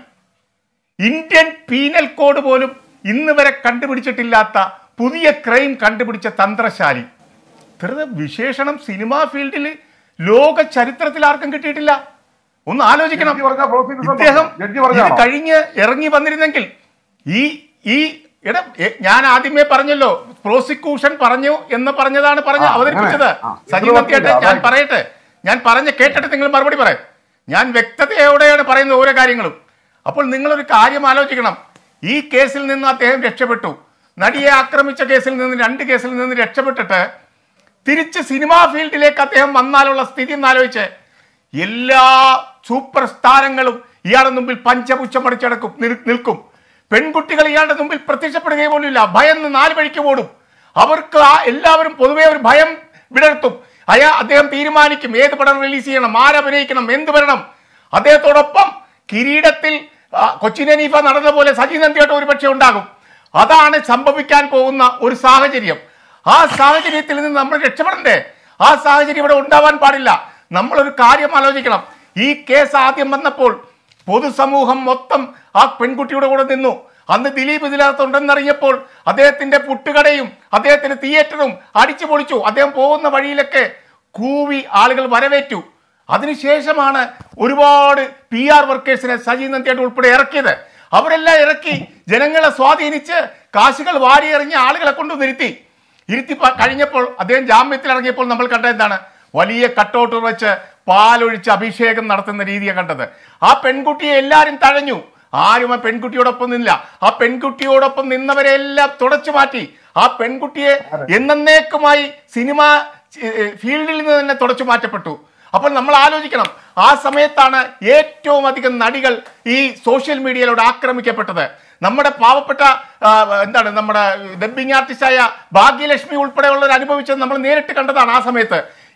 ഇന്ത്യൻ പീനൽ കോഡ് പോലും ഇന്ന് വരെ കണ്ടുപിടിച്ചിട്ടില്ലാത്ത പുതിയ ക്രൈം കണ്ടുപിടിച്ച തന്ത്രശാലി ഇത്ര വിശേഷണം സിനിമാ ഫീൽഡിൽ ലോക ചരിത്രത്തിൽ ആർക്കും കിട്ടിയിട്ടില്ല ഒന്ന് ആലോചിക്കണം ജഡ്ജി പറഞ്ഞ prosecution ഇദ്ദേഹം ജഡ്ജി ഇത് പറഞ്ഞാണോ? കഴിഞ്ഞ് ഇറങ്ങി വന്നിരുന്നെങ്കിൽ ഈ ഈ എടാ എ- ഞാൻ ആദ്യമേ പറഞ്ഞല്ലോ പ്രോസിക്യൂഷൻ പറഞ്ഞു എന്ന് പറഞ്ഞതാണ് പറഞ്ഞ് ആ, അവതരിപ്പിച്ചത് അങ്ങനെ. ആ, ഇത് സജീവത്തിയായിട്ട് പറ്റില്ല, ഞാൻ അതായി. പറയട്ടെ ഞാൻ പറഞ്ഞ് കേട്ടിട്ട് നിങ്ങൾ മറുപടി പറയാം ഞാൻ വ്യക്തതയോടെയാണ് പറയുന്നത് ഓരോ കാര്യങ്ങളും അപ്പോൾ നിങ്ങളൊരു കാര്യം ആലോചിക്കണം ഈ കേസിൽ നിന്ന് അദ്ദേഹം രക്ഷപ്പെട്ടു നടിയെ ആക്രമിച്ച കേസിൽ നിന്ന് രണ്ട് കേസിൽ നിന്ന് രക്ഷപ്പെട്ടിട്ട് തിരിച്ച് സിനിമാ ഫീൽഡിലേക്ക് അദ്ദേഹം വന്നാലുള്ള സ്ഥിതി ഒന്ന് ആലോചിച്ച് എല്ലാ സൂപ്പർ താരങ്ങളും ഇയാളുടെ മുമ്പിൽ പഞ്ചപുച്ഛം അടിച്ചടക്കും നിൽ- നിൽക്കും പെൺകുട്ടികൾ ഇയാളുടെ മുമ്പിൽ പ്രത്യക്ഷപ്പെടുകയും പോലുമില്ല ഭയന്ന് നാല് വഴിക്ക് ഓടും അവർക്ക് ആ എല്ലാവരും പൊതുവെ ഒരു ഭയം വിടർത്തും അയാ അദ്ദേഹം തീരുമാനിക്കും ഏത് പടം റിലീസ് ചെയ്യണം ആരഭിനയിക്കണം എന്ത് വരണം അദ്ദേഹത്തോടൊപ്പം കിരീടത്തിൽ ആ, കൊച്ചിൻ ഹനീഫ നടന്ന പോലെ സജി നന്ദിയായിട്ട് ഒരുപക്ഷെ ഉണ്ടാകും അതാണ് സംഭവിക്കാൻ പോകുന്ന ഒരു സാഹചര്യം ആ സാഹചര്യത്തിൽ നിന്ന് നമ്മൾ രക്ഷപ്പെടണ്ടേ ആ സാഹചര്യം ഇവിടെ ഉണ്ടാവാൻ പാടില്ല നമ്മളൊരു കാര്യം ആലോചിക്കണം ഈ കേസ് ആദ്യം വന്നപ്പോൾ പൊതുസമൂഹം മൊത്തം ആ പെൺകുട്ടിയുടെ കൂടെ നിന്നു അന്ന് ദിലീപ് ഇതിനകത്തുണ്ടെന്നറിഞ്ഞപ്പോൾ അദ്ദേഹത്തിന്റെ പുട്ടുകടയും അദ്ദേഹത്തിന്റെ തിയേറ്ററും അടിച്ചു പൊളിച്ചു അദ്ദേഹം പോകുന്ന വഴിയിലൊക്കെ കൂവി ആളുകൾ വരവേറ്റു അതിനുശേഷമാണ് ഒരുപാട് പി ആർ വർക്കേഴ്സിനെ സജി നന്ദിയായിട്ട് ഉൾപ്പെടെ ഇറക്കിയത് അവരെല്ലാം ഇറക്കി ജനങ്ങളെ സ്വാധീനിച്ച് കാശുകൾ വാരിയെറിഞ്ഞ ആളുകളെ കൊണ്ട് നിർത്തി ഇരുത്തി പ- കഴിഞ്ഞപ്പോൾ അദ്ദേഹം ജാമ്യത്തിൽ ഇറങ്ങിയപ്പോൾ നമ്മൾ കണ്ട എന്താണ് വലിയ കട്ടൗട്ട് വെച്ച് പാലൊഴിച്ച് അഭിഷേകം നടത്തുന്ന രീതിയാണ് കണ്ടത് ആ പെൺകുട്ടിയെ എല്ലാവരും തഴഞ്ഞു ആരും ആ പെൺകുട്ടിയോടൊപ്പം നിന്നില്ല ആ പെൺകുട്ടിയോടൊപ്പം നിന്നവരെ എല്ലാം തുടച്ചു മാറ്റി ആ പെൺകുട്ടിയെ എന്നേക്കുമായി സിനിമ ഏഹ്, ഫീൽഡിൽ നിന്ന് തന്നെ തുടച്ചു മാറ്റപ്പെട്ടു അപ്പോൾ നമ്മൾ ആലോചിക്കണം ആ സമയത്താണ് ഏറ്റവും അധികം നടികൾ ഈ സോഷ്യൽ മീഡിയയിലൂടെ ആക്രമിക്കപ്പെട്ടത് നമ്മുടെ പാവപ്പെട്ട ആ, എന്താണ് നമ്മുടെ ഡബ്ബിംഗ് ആർട്ടിസ്റ്റായ ഭാഗ്യലക്ഷ്മി ഉൾപ്പെടെയുള്ളവർ അനുഭവിച്ചത് നമ്മൾ നേരിട്ട് കണ്ടതാണ് ആ സമയത്ത്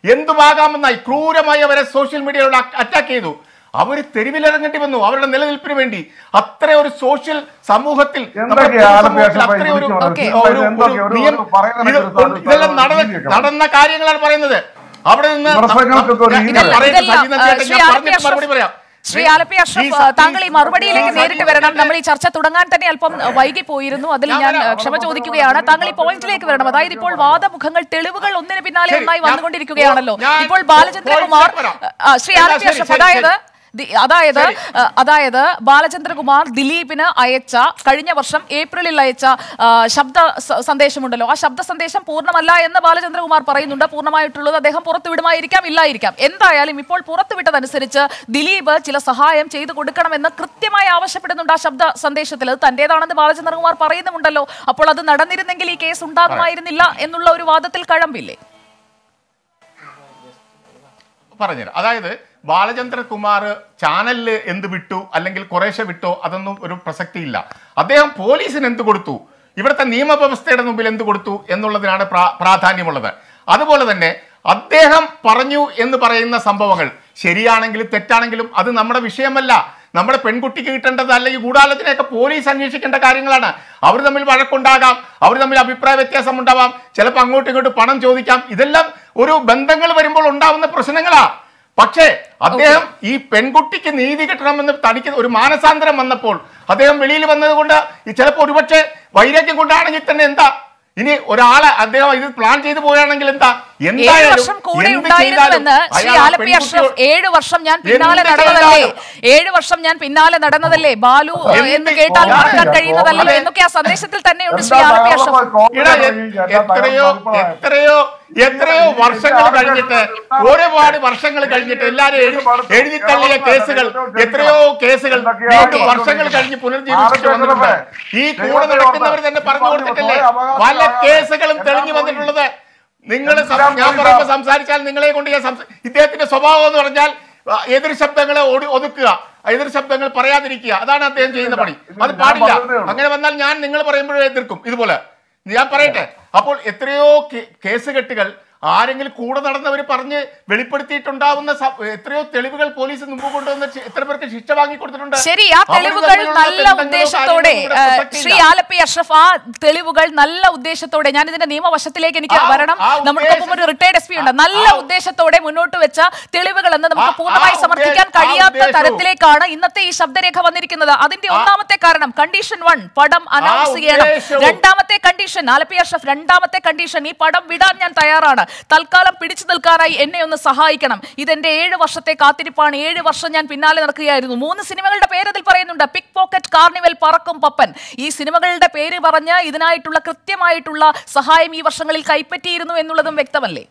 എന്തുമാകാമെന്നായി ക്രൂരമായി അവരെ സോഷ്യൽ മീഡിയയോട് അറ്റാക്ക് ചെയ്തു അവർ തെരുവിലിറങ്ങേണ്ടി വന്നു അവരുടെ നിലനിൽപ്പിന് വേണ്ടി അത്ര ഒരു സോഷ്യൽ സമൂഹത്തിൽ നമ്മുടെ എന്തൊക്കെയാ പൊതുസമൂഹത്തിൽ ആലപ്പി അത്ര ഒരു- അഷ്റഫ് ഓക്കേ. ഒരു- ഒരു എന്തൊക്കെയാ? ഒരു- നിയം- ഒരു പറയുന്നത് ഇത് കേൾക്കാം. കൊണ്ട് ഇതെല്ലാം നടന്ന നടന്ന കാര്യങ്ങളാണ് പറയുന്നത് അവിടെ നിന്ന് വിമർശനങ്ങൾക്കൊക്കെ ഒരു ഞാൻ- രീതി ഞാൻ വേണം. പറയുന്നത് ഇതെല്ലാം, സജീവൻ ആ, ചേട്ടൻ, ശ്രീ ഞാൻ ആലപ്പി പറഞ്ഞിട്ട് അഷ്റഫ് മറുപടി പറയാം ശ്രീ ആലപ്പി അഷ്റഫ് ഈ സ- താങ്കൾ ഈ മറുപടിയിലേക്ക് ഈ നേരിട്ട് സജീവൻ വരണം ചേട്ടൻ- നമ്മൾ ഈ ചർച്ച തുടങ്ങാൻ തന്നെ അല്പം വൈകി പോയിരുന്നു അതിൽ ഞാൻ ഞാൻ വരാം. ക്ഷമ ചോദിക്കുകയാണ് താങ്കൾ ഈ പോയിന്റിലേക്ക് വരണം അതായത് ഇപ്പോൾ വാദമുഖങ്ങൾ തെളിവുകൾ ഒന്നിന് പിന്നാലെ ശരി, ഒന്നായി ഞാൻ- വന്നുകൊണ്ടിരിക്കുകയാണല്ലോ ഞാൻ ഇപ്പോൾ ബാലചന്ദ്രകുമാർ പോയിന്റിലേക്ക് വരാം. ആ, ശ്രീ അല്ല, ആലപ്പി ശരി, അഷ്റഫ് ശരി, അതായത് ശരി. ദി- അതായത് ശരി. ആ, അതായത് ബാലചന്ദ്രകുമാർ ദിലീപിന് അയച്ച കഴിഞ്ഞ വർഷം ഏപ്രിലിൽ അയച്ച ആ, ശബ്ദ സ- സന്ദേശമുണ്ടല്ലോ ആ ശബ്ദ സന്ദേശം പൂർണ്ണമല്ല എന്ന് ബാലചന്ദ്രകുമാർ പറയുന്നുണ്ട് പൂർണ്ണമായിട്ടുള്ളത് അദ്ദേഹം പുറത്തുവിടുമായിരിക്കാം ഇല്ലായിരിക്കാം എന്തായാലും ഇപ്പോൾ പുറത്തുവിട്ടതനുസരിച്ച് ദിലീപ് ചില സഹായം ചെയ്തു കൊടുക്കണമെന്ന് കൃത്യമായി ആവശ്യപ്പെടുന്നുണ്ട് ആ ശബ്ദ സന്ദേശത്തിൽ അത് തന്റേതാണെന്ന് ബാലചന്ദ്രകുമാർ പറയുന്നുമുണ്ടല്ലോ അപ്പോൾ അത് നടന്നിരുന്നെങ്കിൽ ഈ കേസ് ഉണ്ടാകുമായിരുന്നില്ല എന്നുള്ള ഒരു വാദത്തിൽ കഴമ്പില്ലേ പറഞ്ഞുതരാം അതായത് ബാലചന്ദ്രകുമാർ ചാനലിൽ എന്ത് വിട്ടു അല്ലെങ്കിൽ കുറേശ്ശെ വിട്ടോ അതൊന്നും ഒരു പ്രസക്തിയില്ല അദ്ദേഹം പോലീസിന് എന്ത് കൊടുത്തു ഇവിടുത്തെ നിയമവ്യവസ്ഥയുടെ മുമ്പിൽ എന്ത് കൊടുത്തു എന്നുള്ളതിനാണ് പ്രാ- പ്രാധാന്യമുള്ളത് അതുപോലെ തന്നെ അദ്ദേഹം പറഞ്ഞു എന്ന് പറയുന്ന സംഭവങ്ങൾ ശരിയാണെങ്കിലും തെറ്റാണെങ്കിലും അത് നമ്മുടെ വിഷയമല്ല നമ്മുടെ പെൺകുട്ടിക്ക് കിട്ടേണ്ടത് അല്ലെങ്കിൽ ഗൂഢാലോചനയൊക്കെ പോലീസ് അന്വേഷിക്കേണ്ട കാര്യങ്ങളാണ് അവർ തമ്മിൽ വഴക്കുണ്ടാകാം അവർ തമ്മിൽ അഭിപ്രായ വ്യത്യാസം ഉണ്ടാവാം ചിലപ്പോൾ അങ്ങോട്ടും ഇങ്ങോട്ടും പണം ചോദിക്കാം ഇതെല്ലാം ഒരു ബന്ധങ്ങൾ വരുമ്പോൾ ഉണ്ടാവുന്ന പ്രശ്നങ്ങളാ പക്ഷേ അദ്ദേഹം ഈ പെൺകുട്ടിക്ക് നീതി കിട്ടണമെന്ന് തനിക്ക് ഒരു മാനസാന്തരം വന്നപ്പോൾ അദ്ദേഹം വെളിയിൽ വന്നത് കൊണ്ട് ഈ ചിലപ്പോൾ ഒരുപക്ഷെ വൈരാഗ്യം കൊണ്ടാണെങ്കിൽ തന്നെ എന്താ ഇനി ഒരാളെ അദ്ദേഹം ഇത് പ്ലാൻ ചെയ്തു പോയാണെങ്കിൽ എന്താ ഏഴ് എന്തായാലും വർഷം കൂടെ എന്ത് ഉണ്ടായിരുന്നുവെന്ന് ചെയ്താലും ശ്രീ അയാൾ ആ ആലപ്പി അഷ്റഫ് പെൺകുട്ടിയോട് ഏഴ് വർഷം ഞാൻ പിന്നാലെ എന്ത് നടന്നതല്ലേ ചെയ്താലും ഏഴ് വർഷം ഞാൻ പിന്നാലെ നടന്നതല്ലേ ബാലു ഏഹ്, എന്ത് എന്ന് കേട്ടാൽ ഞാൻ- മറക്കാൻ കഴിയുന്നതല്ലല്ലോ അതെ. എന്നൊക്കെ ആ സന്ദേശത്തിൽ തന്നെയുണ്ട് ശ്രീ എന്താ ആലപ്പി താങ്കൾ അഷ്റഫ് കോടതി ഇടാ, എ- വഴി എന്താ എത്രയോ താങ്കൾ അഭിപ്രായം? എത്രയോ എത്രയോ വർഷങ്ങൾ കഴിഞ്ഞിട്ട് ഒരുപാട് വർഷങ്ങൾ കഴിഞ്ഞിട്ട് എല്ലാരും എഴുതി എഴുതി തള്ളിയ കേസുകൾ എത്രയോ കേസുകൾ വീണ്ടും വർഷങ്ങൾ കഴിഞ്ഞ് പുനർജീവിച്ചു വന്നിട്ടുണ്ട് ഈ കൂടെ നടക്കുന്നവർ തന്നെ പറഞ്ഞു കൊടുത്തിട്ടില്ലേ പല കേസുകളും തെളിഞ്ഞു വന്നിട്ടുള്ളത് നിങ്ങൾ ഞാൻ പറയുമ്പോൾ സംസാരിച്ചാൽ നിങ്ങളെ കൊണ്ട് ഞാൻ സംസാ- ഇദ്ദേഹത്തിന്റെ സ്വഭാവം എന്ന് പറഞ്ഞാൽ ആ, എതിർ ശബ്ദങ്ങളെ ഒടി- ഒതുക്കുക എതിർ ശബ്ദങ്ങൾ പറയാതിരിക്കുക അതാണ് അദ്ദേഹം ചെയ്യുന്ന പണി അത് പാടില്ല അങ്ങനെ വന്നാൽ ഞാൻ നിങ്ങൾ പറയുമ്പോഴേ എതിർക്കും ഇതുപോലെ ഞാൻ പറയട്ടെ അപ്പോൾ എത്രയോ കേ- കേസ് കെട്ടുകൾ ആരെങ്കിലും കൂടെ നടന്നവർ പറഞ്ഞ് വെളിപ്പെടുത്തിയിട്ടുണ്ടാവുന്ന സ- എത്രയോ തെളിവുകൾ പോലീസ് മുമ്പ് കൊണ്ടുവന്ന് ചി- എത്ര പേർക്ക് ശിക്ഷ വാങ്ങി കൊടുത്തിട്ടുണ്ട് ശരി ആ അവർ തെളിവുകൾ തമ്മിലുള്ള നല്ല ബന്ധങ്ങളോ ഉദ്ദേശത്തോടെ കാര്യങ്ങളോ ഇവിടെ ഏഹ്, പ്രസക്തിയില്ല. ശ്രീ ആലപ്പി അഷ്റഫ് ആ തെളിവുകൾ നല്ല ഉദ്ദേശത്തോടെ ഞാൻ ഇതിന്റെ നിയമവശത്തിലേക്ക് എനിക്ക് ആ- വരണം ആ നമുക്കൊപ്പം ഒരു ഉദ്ദേശം- റിട്ടയർഡ് എസ് പി ഉണ്ട് ആ- നല്ല ആ- ഉദ്ദേശത്തോടെ മുന്നോട്ട് വെച്ച തെളിവുകൾ എന്ന് നമുക്ക് ആ- പൂർണ്ണമായി ആ സമർത്ഥിക്കാൻ ഉദ്ദേ- ആ കഴിയാത്ത ഉദ്ദേശവും- തരത്തിലേക്കാണ് ഇന്നത്തെ ഈ ശബ്ദരേഖ വന്നിരിക്കുന്നത് അതിന്റെ ഒന്നാമത്തെ കാരണം കണ്ടീഷൻ വൺ പടം അനൗൺസ് ചെയ്യണം ഉദ്ദേശവും- രണ്ടാമത്തെ കണ്ടീഷൻ ആലപ്പി അഷ്റഫ് രണ്ടാമത്തെ കണ്ടീഷൻ ഈ പടം വിടാൻ ഞാൻ തയ്യാറാണ് തൽക്കാലം പിടിച്ചു നിൽക്കാനായി എന്നെ ഒന്ന് സഹായിക്കണം ഇതെന്റെ ഏഴ് വർഷത്തെ കാത്തിരിപ്പാണ് ഏഴ് വർഷം ഞാൻ പിന്നാലെ നടക്കുകയായിരുന്നു മൂന്ന് സിനിമകളുടെ പേര് അതിൽ പറയുന്നുണ്ട് പിക് പോക്കറ്റ് കാർണിവൽ പറക്കും പപ്പൻ ഈ സിനിമകളുടെ പേര് പറഞ്ഞ് ഇതിനായിട്ടുള്ള കൃത്യമായിട്ടുള്ള സഹായം ഈ വർഷങ്ങളിൽ കൈപ്പറ്റിയിരുന്നു എന്നുള്ളതും വ്യക്തമല്ലേ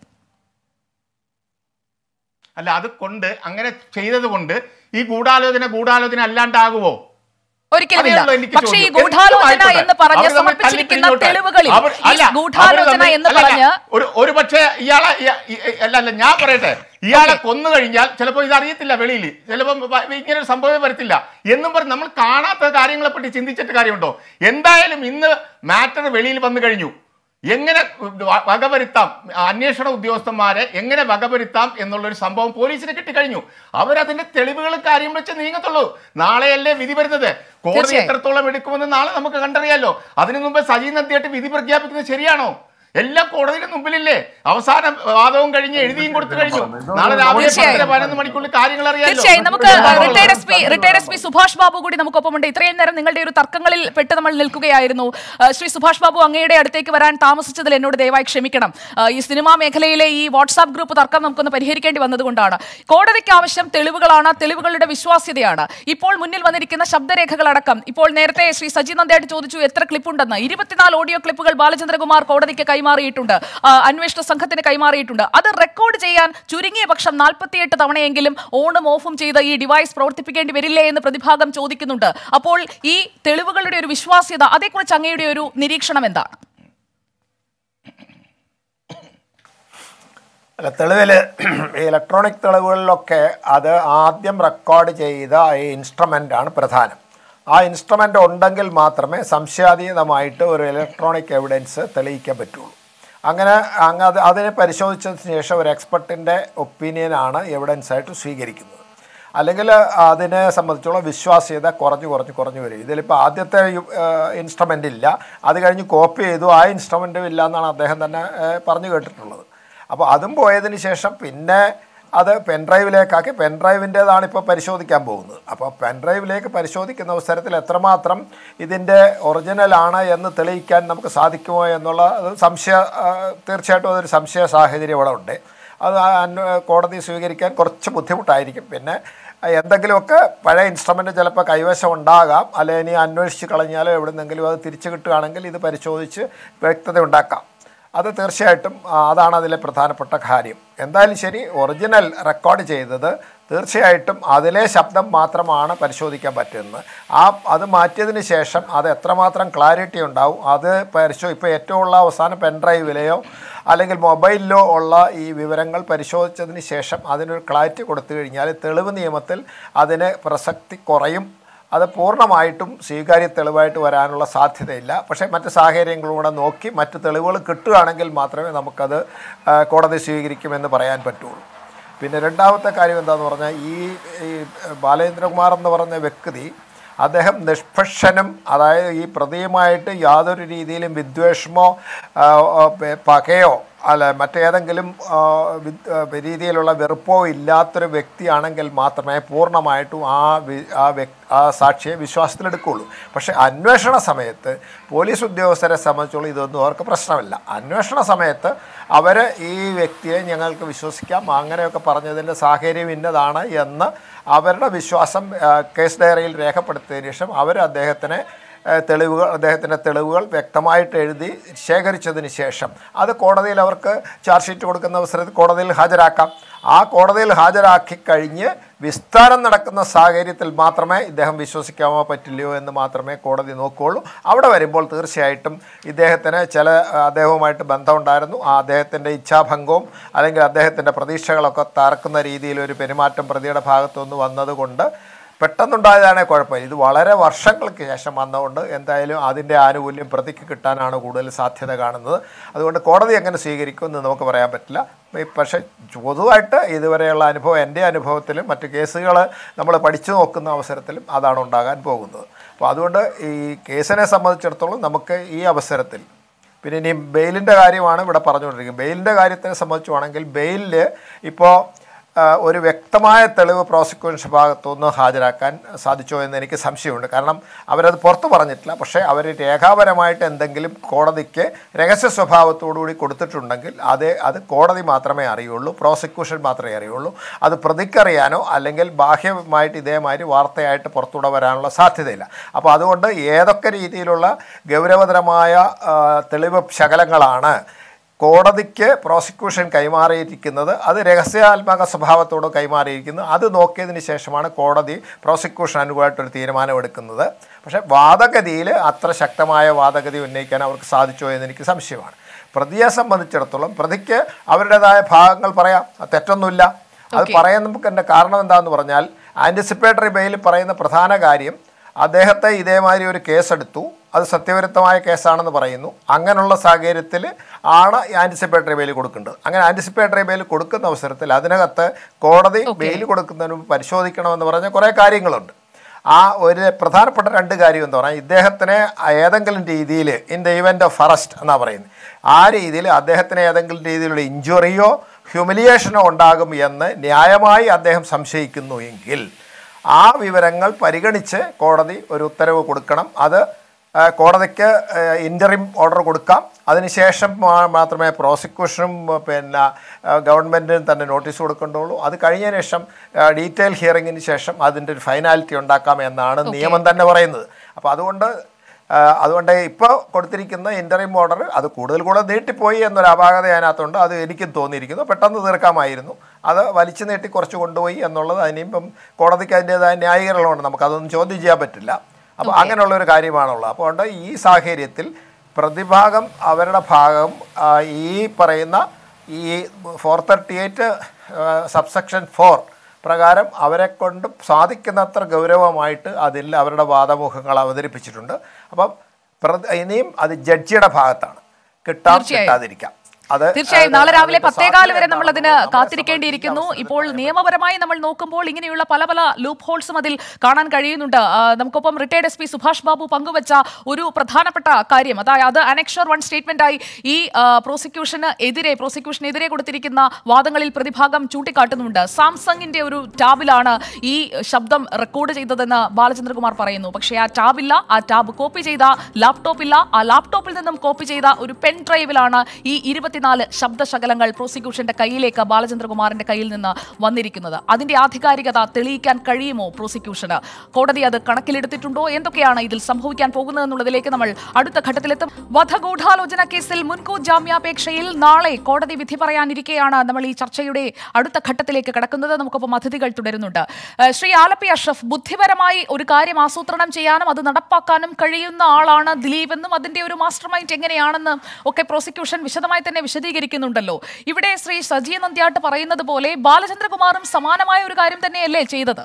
അല്ല അത് കൊണ്ട് അങ്ങനെ ചെയ്തത് കൊണ്ട് ഈ ഗൂഢാലോചന ഗൂഢാലോചന അല്ലാണ്ടാകുമോ ഒരിക്കലുമില്ല അതേ ഉള്ളൂ എനിക്ക് പക്ഷേ ഈ ചോദ്യം. ഗൂഢാലോചന എന്തുമായിക്കോട്ടെ. എന്ന് പറഞ്ഞ് അവർ തമ്മിൽ സമർപ്പിച്ചിരിക്കുന്ന തല്ലിപ്പിരിഞ്ഞോട്ടെ. തെളിവുകളിൽ അവർ- ഈ അല്ല, അവർ ഗൂഢാലോചന തമ്മിൽ- എന്ന് അല്ല, അല്ല, പറഞ്ഞ് ഒരു ഒരു പക്ഷേ ഇയാളെ ഇയ- ഇ- അല്ല അല്ല ഞാൻ പറയട്ടെ ഇയാളെ കൊന്നു കഴിഞ്ഞാൽ ചിലപ്പോൾ ഇത് അറിയത്തില്ല വെളിയിൽ ചിലപ്പോൾ വ- ഇങ്ങനെ ഒരു സംഭവം വരത്തില്ല എന്നും പറഞ്ഞ് നമ്മൾ കാണാത്ത കാര്യങ്ങളെ പറ്റി ചിന്തിച്ചിട്ട് കാര്യമുണ്ടോ എന്തായാലും ഇന്ന് മാറ്റർ വെളിയിൽ വന്നു കഴിഞ്ഞു എങ്ങനെ വ- വകവരുത്താം അന്വേഷണ ഉദ്യോഗസ്ഥന്മാരെ എങ്ങനെ വകവരുത്താം എന്നുള്ളൊരു സംഭവം പോലീസിന് കിട്ടിക്കഴിഞ്ഞു അവരതിന്റെ തെളിവുകളും കാര്യം വെച്ച് നീങ്ങത്തുള്ളൂ നാളെയല്ലേ വിധി വരുന്നത് കോടതി തീർച്ചയായും. എത്രത്തോളം എടുക്കുമെന്ന് നാളെ നമുക്ക് കണ്ടറിയാലോ അതിനു മുമ്പ് സജി നന്ദിയായിട്ട് വിധി പ്രഖ്യാപിക്കുന്നത് ശരിയാണോ എല്ലാം കോടതിയുടെ മുമ്പിലില്ലേ അവസാന വാദവും കഴിഞ്ഞ് എഴുതിയും കൊടുത്തു കഴിഞ്ഞു നാളെ രാവിലെ തീർച്ചയായും. പത്തര പതിനൊന്ന് മണിക്കുള്ളിൽ കാര്യങ്ങൾ അറിയാലോ തീർച്ചയായും നമുക്ക് retired S P retired S P Subhash Babu കൂടി നമുക്കൊപ്പമുണ്ട് ഇത്രയും നേരം നിങ്ങളുടെ ഒരു തർക്കങ്ങളിൽ പെട്ട് നമ്മൾ നിൽക്കുകയായിരുന്നു ആ, ശ്രീ സുഭാഷ് ബാബു അങ്ങയുടെ അടുത്തേക്ക് വരാൻ താമസിച്ചതിൽ എന്നോട് ദയവായി ക്ഷമിക്കണം ആ, ഈ സിനിമാ മേഖലയിലെ ഈ വാട്സാപ്പ് ഗ്രൂപ്പ് തർക്കം നമുക്കൊന്ന് പരിഹരിക്കേണ്ടി വന്നതുകൊണ്ടാണ് കോടതിക്ക് ആവശ്യം തെളിവുകളാണ് തെളിവുകളുടെ വിശ്വാസ്യതയാണ് ഇപ്പോൾ മുന്നിൽ വന്നിരിക്കുന്ന ശബ്ദരേഖകളടക്കം ഇപ്പോൾ നേരത്തെ ശ്രീ സജി നന്ദയായിട്ട് ചോദിച്ചു എത്ര ക്ലിപ്പുണ്ടെന്ന് ഇരുപത്തിനാല് ഓഡിയോ ക്ലിപ്പുകൾ ബാലചന്ദ്രകുമാർ കോടതിക്ക് കൈമാറിയിട്ടുണ്ട് ആ, അന്വേഷണ സംഘത്തിന് കൈമാറിയിട്ടുണ്ട് അത് റെക്കോർഡ് ചെയ്യാൻ ചുരുങ്ങിയ പക്ഷം നാൽപ്പത്തിയെട്ട് തവണയെങ്കിലും ഓണും ഓഫും ചെയ്ത് ഈ ഡിവൈസ് പ്രവർത്തിപ്പിക്കേണ്ടി വരില്ലേ എന്ന് പ്രതിഭാഗം ചോദിക്കുന്നുണ്ട് അപ്പോൾ ഈ തെളിവുകളുടെ ഒരു വിശ്വാസ്യത അതേക്കുറിച്ച് അങ്ങയുടെ ഒരു നിരീക്ഷണം എന്താണ് അല്ല തെളിവിൽ ഈ ഇലക്ട്രോണിക് തെളിവുകളിലൊക്കെ അത് ആദ്യം റെക്കോർഡ് ചെയ്ത ഈ ഇൻസ്ട്രുമെൻ്റ് ആണ് പ്രധാനം ആ ഇൻസ്ട്രുമെൻ്റ് ഉണ്ടെങ്കിൽ മാത്രമേ സംശയാതീതമായിട്ട് ഒരു ഇലക്ട്രോണിക് എവിഡൻസ് തെളിയിക്കാൻ പറ്റുള്ളൂ അങ്ങനെ അങ്ങ് അത് അതിനെ പരിശോധിച്ചതിന് ശേഷം ഒരു എക്സ്പെർട്ടിൻ്റെ ഒപ്പീനിയനാണ് എവിഡൻസ് ആയിട്ട് സ്വീകരിക്കുന്നത് അല്ലെങ്കിൽ അതിനെ സംബന്ധിച്ചുള്ള വിശ്വാസ്യത കുറഞ്ഞു കുറഞ്ഞു കുറഞ്ഞു വരും ഇതിലിപ്പോൾ ആദ്യത്തെ ഇൻസ്ട്രുമെൻ്റ് ഇല്ല അത് കഴിഞ്ഞ് കോപ്പി ചെയ്തു ആ ഇൻസ്ട്രുമെൻറ്റും ഇല്ല എന്നാണ് അദ്ദേഹം തന്നെ ഏഹ്, പറഞ്ഞു കേട്ടിട്ടുള്ളത് അപ്പോൾ അതും പോയതിന് ശേഷം പിന്നെ അത് പെൻഡ്രൈവിലേക്കാക്കി പെൻഡ്രൈവിൻ്റേതാണ് ഇപ്പോൾ പരിശോധിക്കാൻ പോകുന്നത് അപ്പോൾ പെൻഡ്രൈവിലേക്ക് പരിശോധിക്കുന്ന അവസരത്തിൽ എത്രമാത്രം ഇതിൻ്റെ ഒറിജിനലാണ് എന്ന് തെളിയിക്കാൻ നമുക്ക് സാധിക്കുമോ എന്നുള്ള അത് സംശയ ആ, തീർച്ചയായിട്ടും അതൊരു സംശയ സാഹചര്യം ഇവിടെ ഉണ്ട് അത് ആ അന്വ- കോടതി സ്വീകരിക്കാൻ കുറച്ച് ബുദ്ധിമുട്ടായിരിക്കും പിന്നെ എന്തെങ്കിലുമൊക്കെ പഴയ ഇൻസ്ട്രുമെൻ്റ് ചിലപ്പോൾ കൈവശം ഉണ്ടാകാം അല്ലെങ്കിൽ ഇനി അന്വേഷിച്ച് കളഞ്ഞാലോ എവിടെന്നെങ്കിലും അത് തിരിച്ചു കിട്ടുകയാണെങ്കിൽ ഇത് പരിശോധിച്ച് വ്യക്തത ഉണ്ടാക്കാം അത് തീർച്ചയായിട്ടും ആ, അതാണ് അതിലെ പ്രധാനപ്പെട്ട കാര്യം എന്തായാലും ശരി ഒറിജിനൽ റെക്കോർഡ് ചെയ്തത് തീർച്ചയായിട്ടും അതിലെ ശബ്ദം മാത്രമാണ് പരിശോധിക്കാൻ പറ്റുന്നത് ആ അത് മാറ്റിയതിന് ശേഷം അത് എത്രമാത്രം ക്ലാരിറ്റി ഉണ്ടാവും അത് പരിശോ ഇപ്പോൾ ഏറ്റവും ഉള്ള അവസാനം പെൻഡ്രൈവിലെയോ അല്ലെങ്കിൽ മൊബൈലിലോ ഉള്ള ഈ വിവരങ്ങൾ പരിശോധിച്ചതിന് ശേഷം അതിനൊരു ക്ലാരിറ്റി കൊടുത്തു കഴിഞ്ഞാൽ തെളിവ് നിയമത്തിൽ അതിന് പ്രസക്തി കുറയും അത് പൂർണ്ണമായിട്ടും സ്വീകാര്യ തെളിവായിട്ട് വരാനുള്ള സാധ്യതയില്ല പക്ഷേ മറ്റ് സാഹചര്യങ്ങളും കൂടെ നോക്കി മറ്റ് തെളിവുകൾ കിട്ടുകയാണെങ്കിൽ മാത്രമേ നമുക്കത് ആ, കോടതി സ്വീകരിക്കുമെന്ന് പറയാൻ പറ്റുള്ളൂ പിന്നെ രണ്ടാമത്തെ കാര്യം എന്താണെന്ന് പറഞ്ഞാൽ ഈ ഈ ബാലേന്ദ്രകുമാർ എന്ന് പറഞ്ഞ വ്യക്തി അദ്ദേഹം നിഷ്പക്ഷനും അതായത് ഈ പ്രതിയുമായിട്ട് യാതൊരു രീതിയിലും വിദ്വേഷമോ ആ, ആ, പെ- പകയോ അല്ല മറ്റേതെങ്കിലും ആ, വി- ആ, രീതിയിലുള്ള വെറുപ്പോ ഇല്ലാത്തൊരു വ്യക്തിയാണെങ്കിൽ മാത്രമേ പൂർണ്ണമായിട്ടും ആ വി- ആ വ്യക് ആ സാക്ഷിയെ വിശ്വാസത്തിലെടുക്കുകയുള്ളൂ പക്ഷേ അന്വേഷണ സമയത്ത് പോലീസ് ഉദ്യോഗസ്ഥരെ സംബന്ധിച്ചോളം ഇതൊന്നും അവർക്ക് പ്രശ്നമില്ല അന്വേഷണ സമയത്ത് അവർ ഈ വ്യക്തിയെ ഞങ്ങൾക്ക് വിശ്വസിക്കാം അങ്ങനെയൊക്കെ പറഞ്ഞതിൻ്റെ സാഹചര്യം ഇന്നതാണ് എന്ന് അവരുടെ വിശ്വാസം ആ, കേസ് ഡയറിയിൽ രേഖപ്പെടുത്തിയതിനു ശേഷം അവർ അദ്ദേഹത്തിനെ ആ, തെളിവുകൾ അദ്ദേഹത്തിൻ്റെ തെളിവുകൾ വ്യക്തമായിട്ട് എഴുതി ശേഖരിച്ചതിന് ശേഷം അത് കോടതിയിൽ അവർക്ക് ചാർജ് ഷീറ്റ് കൊടുക്കുന്ന അവസരത്തിൽ കോടതിയിൽ ഹാജരാക്കാം ആ കോടതിയിൽ ഹാജരാക്കി കഴിഞ്ഞ് വിസ്താരം നടക്കുന്ന സാഹചര്യത്തിൽ മാത്രമേ ഇദ്ദേഹം വിശ്വസിക്കാമോ പറ്റില്ലയോ എന്ന് മാത്രമേ കോടതി നോക്കുകയുള്ളൂ അവിടെ വരുമ്പോൾ തീർച്ചയായിട്ടും ഇദ്ദേഹത്തിന് ചില ആ, അദ്ദേഹവുമായിട്ട് ബന്ധമുണ്ടായിരുന്നു ആ അദ്ദേഹത്തിൻ്റെ ഇച്ഛാഭംഗവും അല്ലെങ്കിൽ അദ്ദേഹത്തിൻ്റെ പ്രതീക്ഷകളൊക്കെ തറക്കുന്ന രീതിയിൽ ഒരു പെരുമാറ്റം പ്രതിയുടെ ഭാഗത്തുനിന്ന് വന്നതുകൊണ്ട് പെട്ടെന്നുണ്ടായതാണ് കുഴപ്പമില്ല ഇത് വളരെ വർഷങ്ങൾക്ക് ശേഷം വന്നതുകൊണ്ട് എന്തായാലും അതിൻ്റെ ആനുകൂല്യം പ്രതിക്ക് കിട്ടാനാണ് കൂടുതൽ സാധ്യത കാണുന്നത് അതുകൊണ്ട് കോടതി എങ്ങനെ സ്വീകരിക്കുമെന്ന് നമുക്ക് പറയാൻ പറ്റില്ല ഈ പക്ഷേ പൊതുവായിട്ട് ഇതുവരെയുള്ള അനുഭവം എൻ്റെ അനുഭവത്തിലും മറ്റ് കേസുകൾ നമ്മൾ പഠിച്ചു നോക്കുന്ന അവസരത്തിലും അതാണ് ഉണ്ടാകാൻ പോകുന്നത് അപ്പോൾ അതുകൊണ്ട് ഈ കേസിനെ സംബന്ധിച്ചിടത്തോളം നമുക്ക് ഈ അവസരത്തിൽ പിന്നെ ഇനി ബെയിലിൻ്റെ കാര്യമാണ് ഇവിടെ പറഞ്ഞുകൊണ്ടിരിക്കുന്നത് ബെയിലിൻ്റെ കാര്യത്തെ സംബന്ധിച്ചുവാണെങ്കിൽ ബെയിലിൽ ഇപ്പോൾ ആ, ഒരു വ്യക്തമായ തെളിവ് പ്രോസിക്യൂഷൻ ഭാഗത്തുനിന്ന് ഹാജരാക്കാൻ സാധിച്ചോ എന്ന് എനിക്ക് സംശയമുണ്ട് കാരണം അവരത് പുറത്ത് പറഞ്ഞിട്ടില്ല പക്ഷേ അവർ രേഖാപരമായിട്ട് എന്തെങ്കിലും കോടതിക്ക് രഹസ്യ സ്വഭാവത്തോടുകൂടി കൊടുത്തിട്ടുണ്ടെങ്കിൽ അത് അത് കോടതി മാത്രമേ അറിയുള്ളൂ പ്രോസിക്യൂഷൻ മാത്രമേ അറിയുള്ളൂ അത് പ്രതിക്കറിയാനോ അല്ലെങ്കിൽ ബാഹ്യമായിട്ട് ഇതേമാതിരി വാർത്തയായിട്ട് പുറത്തുകൂടെ വരാനുള്ള സാധ്യതയില്ല അപ്പോൾ അതുകൊണ്ട് ഏതൊക്കെ രീതിയിലുള്ള ഗൗരവതരമായ ആ, തെളിവ് ശകലങ്ങളാണ് കോടതിക്ക് പ്രോസിക്യൂഷൻ കൈമാറിയിരിക്കുന്നത് അത് രഹസ്യാത്മക സ്വഭാവത്തോട് കൈമാറിയിരിക്കുന്നു അത് നോക്കിയതിന് ശേഷമാണ് കോടതി പ്രോസിക്യൂഷൻ അനുകൂലമായിട്ടൊരു തീരുമാനമെടുക്കുന്നത് പക്ഷേ വാദഗതിയിൽ അത്ര ശക്തമായ വാദഗതി ഉന്നയിക്കാൻ അവർക്ക് സാധിച്ചോ എന്ന് എനിക്ക് സംശയമാണ് പ്രതിയെ സംബന്ധിച്ചിടത്തോളം പ്രതിക്ക് അവരുടേതായ ഭാഗങ്ങൾ പറയാം അത് തെറ്റൊന്നുമില്ല അത് പറയാൻ നമുക്ക് എൻ്റെ കാരണം എന്താണെന്ന് പറഞ്ഞാൽ ആൻറ്റിസിപ്പേറ്ററി ബെയിൽ പറയുന്ന പ്രധാന കാര്യം അദ്ദേഹത്തെ ഇതേമാതിരി ഒരു കേസെടുത്തു അത് സത്യവിരുദ്ധമായ കേസാണെന്ന് പറയുന്നു അങ്ങനെയുള്ള സാഹചര്യത്തിൽ ആണ് ആൻറ്റിസിപ്പേറ്ററി ബെയിൽ കൊടുക്കേണ്ടത് അങ്ങനെ ആൻറ്റിസിപ്പേറ്ററി ബെയിൽ കൊടുക്കുന്ന അവസരത്തിൽ അതിനകത്ത് കോടതി ബെയിൽ കൊടുക്കുന്നതിന് മുമ്പ് പരിശോധിക്കണമെന്ന് പറഞ്ഞ കുറേ കാര്യങ്ങളുണ്ട് ആ ഒരു പ്രധാനപ്പെട്ട രണ്ട് കാര്യം എന്ന് പറഞ്ഞാൽ ഇദ്ദേഹത്തിനെ ഏതെങ്കിലും രീതിയിൽ in the event of arrest എന്നാണ് പറയുന്നത് ആ രീതിയിൽ അദ്ദേഹത്തിന് ഏതെങ്കിലും രീതിയിലുള്ള ഇഞ്ചുറിയോ ഹ്യൂമിലിയേഷനോ ഉണ്ടാകും എന്ന് ന്യായമായി അദ്ദേഹം സംശയിക്കുന്നു എങ്കിൽ ആ വിവരങ്ങൾ പരിഗണിച്ച് കോടതി ഒരു ഉത്തരവ് കൊടുക്കണം അത് ആ, കോടതിക്ക് ഇൻ്ററിം ഓർഡർ കൊടുക്കാം അതിനുശേഷം മാ- മാത്രമേ പ്രോസിക്യൂഷനും ആ, പിന്നെ ഗവൺമെൻറ്റിനും തന്നെ നോട്ടീസ് കൊടുക്കേണ്ടുള്ളൂ അത് കഴിഞ്ഞതിന് ശേഷം ഡീറ്റെയിൽ ഹിയറിങ്ങിന് ശേഷം അതിൻ്റെ ഒരു ഫൈനാലിറ്റി ഉണ്ടാക്കാം എന്നാണ് നിയമം തന്നെ പറയുന്നത് അപ്പോൾ അതുകൊണ്ട് ആ, അതുകൊണ്ട് ഇപ്പോൾ കൊടുത്തിരിക്കുന്ന ഇൻ്ററിം ഓർഡർ അത് കൂടുതൽ കൂടെ നീട്ടിപ്പോയി എന്നൊരു അപാകത അതിനകത്തുണ്ട് അത് എനിക്കും തോന്നിയിരിക്കുന്നു പെട്ടെന്ന് തീർക്കാമായിരുന്നു അത് വലിച്ചു നീട്ടി കുറച്ച് കൊണ്ടുപോയി എന്നുള്ളത് അതിനിപ്പം കോടതിക്ക് അതിൻ്റെതായ ന്യായീകരണമുണ്ട് നമുക്കതൊന്നും ചോദ്യം ചെയ്യാൻ പറ്റില്ല അപ്പോൾ അങ്ങനെയുള്ള ഒരു കാര്യമാണുള്ളത് അപ്പോൾ അതുകൊണ്ട് ഈ സാഹചര്യത്തിൽ പ്രതിഭാഗം അവരുടെ ഭാഗം ആ, ഈ പറയുന്ന ഈ four thirty eight subsection four പ്രകാരം അവരെ കൊണ്ട് സാധിക്കുന്നത്ര ഗൗരവമായിട്ട് അതിൽ അവരുടെ വാദമുഖങ്ങൾ അവതരിപ്പിച്ചിട്ടുണ്ട് അപ്പം പ്ര- ഇനിയും അത് ജഡ്ജിയുടെ ഭാഗത്താണ് കിട്ടാം തീർച്ചയായും. കിട്ടാതിരിക്കാം അത് തീർച്ചയായും അത് നാളെ രാവിലെ അതിന്റെ പത്തേകാല് സാധ്യത വരെ നമ്മൾ അതിന് എന്താണെന്ന് നമ്മളെ കാത്തിരിക്കേണ്ടിയിരിക്കുന്നു സംബന്ധിച്ച് ഇപ്പോൾ അവസരം നിയമപരമായി നമ്മൾ നോക്കുമ്പോൾ ഇങ്ങനെയുള്ള പല പല ലൂപ്പ് ഹോൾസും അതിൽ കാണാൻ കഴിയുന്നുണ്ട് ആ, നമുക്കൊപ്പം retired S P Subhash Babu പങ്കുവച്ച ഒരു പ്രധാനപ്പെട്ട കാര്യം അതായത് അനക്ഷർ വൺ സ്റ്റേറ്റ്മെന്റായി ഈ ആ, പ്രോസിക്യൂഷന് എതിരെ പ്രോസിക്യൂഷനെതിരെ കൊടുത്തിരിക്കുന്ന വാദങ്ങളിൽ പ്രതിഭാഗം ചൂണ്ടിക്കാട്ടുന്നുണ്ട് സാംസങ്ങിന്റെ ഒരു ടാബിലാണ് ഈ ശബ്ദം റെക്കോർഡ് ചെയ്തതെന്ന് ബാലചന്ദ്രകുമാർ പറയുന്നു പക്ഷേ ആ ടാബില്ല ആ ടാബ് കോപ്പി ചെയ്ത ലാപ്ടോപ്പ് ഇല്ല ആ ലാപ്ടോപ്പിൽ നിന്നും കോപ്പി ചെയ്ത ഒരു പെൻ ഡ്രൈവിലാണ് ഈ ഇരുപത്തിനാല് ശബ്ദശകലങ്ങൾ പ്രോസിക്യൂഷന്റെ കയ്യിലേക്ക് ബാലചന്ദ്രകുമാറിന്റെ കയ്യിൽ നിന്ന് വന്നിരിക്കുന്നത് അതിന്റെ ആധികാരികത തെളിയിക്കാൻ കഴിയുമോ പ്രോസിക്യൂഷന് കോടതി അത് കണക്കിലെടുത്തിട്ടുണ്ടോ എന്തൊക്കെയാണ് ഇതിൽ സംഭവിക്കാൻ പോകുന്നതെന്നുള്ളതിലേക്ക് നമ്മൾ അടുത്ത ഘട്ടത്തിലെത്തും വധഗൂഢാലോചന കേസിൽ മുൻകൂർ ജാമ്യാപേക്ഷയിൽ നാളെ കോടതി വിധി പറയാനിരിക്കെയാണ് നമ്മൾ ഈ ചർച്ചയുടെ അടുത്ത ഘട്ടത്തിലേക്ക് കടക്കുന്നത് നമുക്കൊപ്പം അതിഥികൾ തുടരുന്നുണ്ട് ഏഹ് ശ്രീ ആലപ്പി അഷ്റഫ് ബുദ്ധിപരമായി ഒരു കാര്യം ആസൂത്രണം ചെയ്യാനും അത് നടപ്പാക്കാനും കഴിയുന്ന ആളാണ് ദിലീപ് എന്നും അതിന്റെ ഒരു മാസ്റ്റർ മൈൻഡ് എങ്ങനെയാണെന്ന് ഒക്കെ പ്രോസിക്യൂഷൻ വിശദമായി തന്നെ വിശദീകരിക്കുന്നുണ്ടല്ലോ ഇവിടെ ശ്രീ സജി നന്ദ്യാട്ട് പറയുന്നത് പോലെ ബാലചന്ദ്രകുമാറും സമാനമായ ഒരു കാര്യം തന്നെയല്ലേ ചെയ്തത്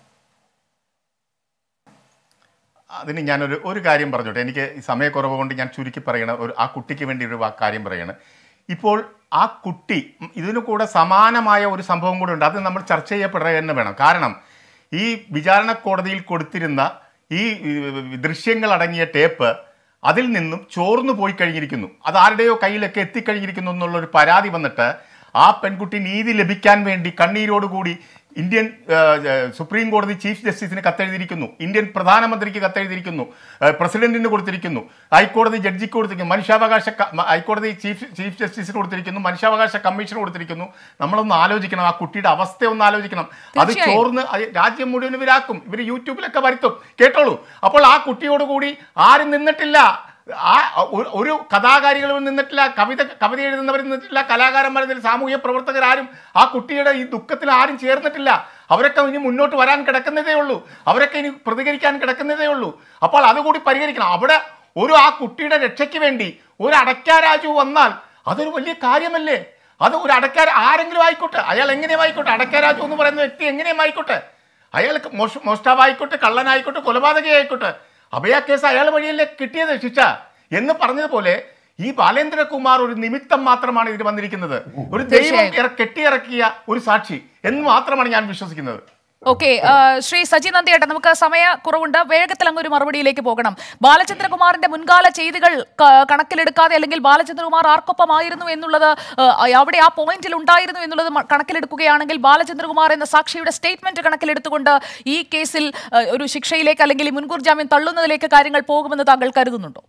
അതിന് ഞാനൊരു ഒരു കാര്യം പറഞ്ഞോട്ടെ എനിക്ക് ഈ സമയക്കുറവ് കൊണ്ട് ഞാൻ ചുരുക്കി പറയണ ഒരു ആ കുട്ടിക്ക് വേണ്ടി ഒരു വാ- കാര്യം പറയണം ഇപ്പോൾ ആ കുട്ടി ഉം, ഇതിനു കൂടെ സമാനമായ ഒരു സംഭവം കൂടെ ഉണ്ട് അത് നമ്മൾ ചർച്ച ചെയ്യപ്പെടുക തന്നെ വേണം കാരണം ഈ വിചാരണ കോടതിയിൽ കൊടുത്തിരുന്ന ഈ ഈ, ദൃശ്യങ്ങൾ അടങ്ങിയ ടേപ്പ് അതിൽ നിന്നും ചോർന്നു പോയി കഴിഞ്ഞിരിക്കുന്നു അത് ആരുടെയോ കയ്യിലൊക്കെ എത്തിക്കഴിഞ്ഞിരിക്കുന്നു എന്നുള്ളൊരു പരാതി വന്നിട്ട് ആ പെൺകുട്ടി നീതി ലഭിക്കാൻ വേണ്ടി കണ്ണീരോടുകൂടി ഇന്ത്യൻ ആ, ആ, സുപ്രീം കോടതി ചീഫ് ജസ്റ്റിസിന് കത്തെഴുതിയിരിക്കുന്നു ഇന്ത്യൻ പ്രധാനമന്ത്രിക്ക് കത്തെഴുതിയിരിക്കുന്നു ആ, പ്രസിഡന്റിന് കൊടുത്തിരിക്കുന്നു ഹൈക്കോടതി ജഡ്ജിക്ക് കൊടുത്തിരിക്കുന്നു മനുഷ്യാവകാശ ക- മ- ഹൈക്കോടതി ചീഫ് ചീഫ് ജസ്റ്റിസിന് കൊടുത്തിരിക്കുന്നു മനുഷ്യാവകാശ കമ്മീഷന് കൊടുത്തിരിക്കുന്നു നമ്മളൊന്ന് ആലോചിക്കണം ആ കുട്ടിയുടെ അവസ്ഥ ഒന്ന് ആലോചിക്കണം അത് തീർച്ചയായും. ചോർന്ന് അത് രാജ്യം മുഴുവൻ ഇവരാക്കും ഇവർ യൂട്യൂബിലൊക്കെ വരുത്തും കേട്ടോളൂ അപ്പോൾ ആ കുട്ടിയോടുകൂടി ആരും നിന്നിട്ടില്ല ആ ഒരു- ഒരു കഥാകാരികളും നിന്നിട്ടില്ല കവിത കവിത എഴുതുന്നവർ നിന്നിട്ടില്ല കലാകാരന്മാർ നിന്നിട്ടില്ല, സാമൂഹ്യ പ്രവർത്തകരാരും ആ കുട്ടിയുടെ ഈ ദുഃഖത്തിൽ ആരും ചേർന്നിട്ടില്ല അവരൊക്കെ ഇനി മുന്നോട്ട് വരാൻ കിടക്കുന്നതേ ഉള്ളൂ അവരൊക്കെ ഇനി പ്രതികരിക്കാൻ കിടക്കുന്നതേ ഉള്ളൂ അപ്പോൾ അതുകൂടി പരിഹരിക്കണം അവിടെ ഒരു ആ കുട്ടിയുടെ രക്ഷയ്ക്ക് വേണ്ടി ഒരു അടയ്ക്കാ രാജു വന്നാൽ അതൊരു വലിയ കാര്യമല്ലേ അത് ഒരു അടയ്ക്കാർ ആരെങ്കിലും ആയിക്കോട്ടെ അയാൾ എങ്ങനെയും ആയിക്കോട്ടെ അടയ്ക്കാ രാജു എന്ന് പറയുന്ന വ്യക്തി എങ്ങനെയും ആയിക്കോട്ടെ അയാൾക്ക് മോഷ മോഷ്ടാവായിക്കോട്ടെ കള്ളനായിക്കോട്ടെ കൊലപാതകയായിക്കോട്ടെ അഭയ കേസ് അയാൾ വഴിയല്ലേ കിട്ടിയത് ശിക്ഷ എന്ന് പറഞ്ഞതുപോലെ ഈ ബാലേന്ദ്രകുമാർ ഒരു നിമിത്തം മാത്രമാണ് ഇതിൽ വന്നിരിക്കുന്നത് ഒരു ദൈവം തീർച്ചയായും. ഇറ- കെട്ടിയിറക്കിയ ഒരു സാക്ഷി എന്ന് മാത്രമാണ് ഞാൻ വിശ്വസിക്കുന്നത് ഓക്കെ ശ്രീ സജി നന്ദിയേട്ടൻ നമുക്ക് സമയ കുറവുണ്ട് വേഗത്തിൽ അങ്ങ് ഒരു മറുപടിയിലേക്ക് പോകണം ബാലചന്ദ്രകുമാറിന്റെ മുൻകാല ചെയ്തികൾ ക- കണക്കിലെടുക്കാതെ അല്ലെങ്കിൽ ബാലചന്ദ്രകുമാർ ആർക്കൊപ്പമായിരുന്നു എന്നുള്ളത് ആ, അവിടെ ആ പോയിന്റിൽ ഉണ്ടായിരുന്നു എന്നുള്ളത് മ- കണക്കിലെടുക്കുകയാണെങ്കിൽ ബാലചന്ദ്രകുമാർ എന്ന സാക്ഷിയുടെ സ്റ്റേറ്റ്മെന്റ് കണക്കിലെടുത്തുകൊണ്ട് ഈ കേസിൽ ആ, ഒരു ശിക്ഷയിലേക്ക് അല്ലെങ്കിൽ ഈ മുൻകൂർ ജാമ്യം തള്ളുന്നതിലേക്ക് കാര്യങ്ങൾ പോകുമെന്ന് താങ്കൾ കരുതുന്നുണ്ടോ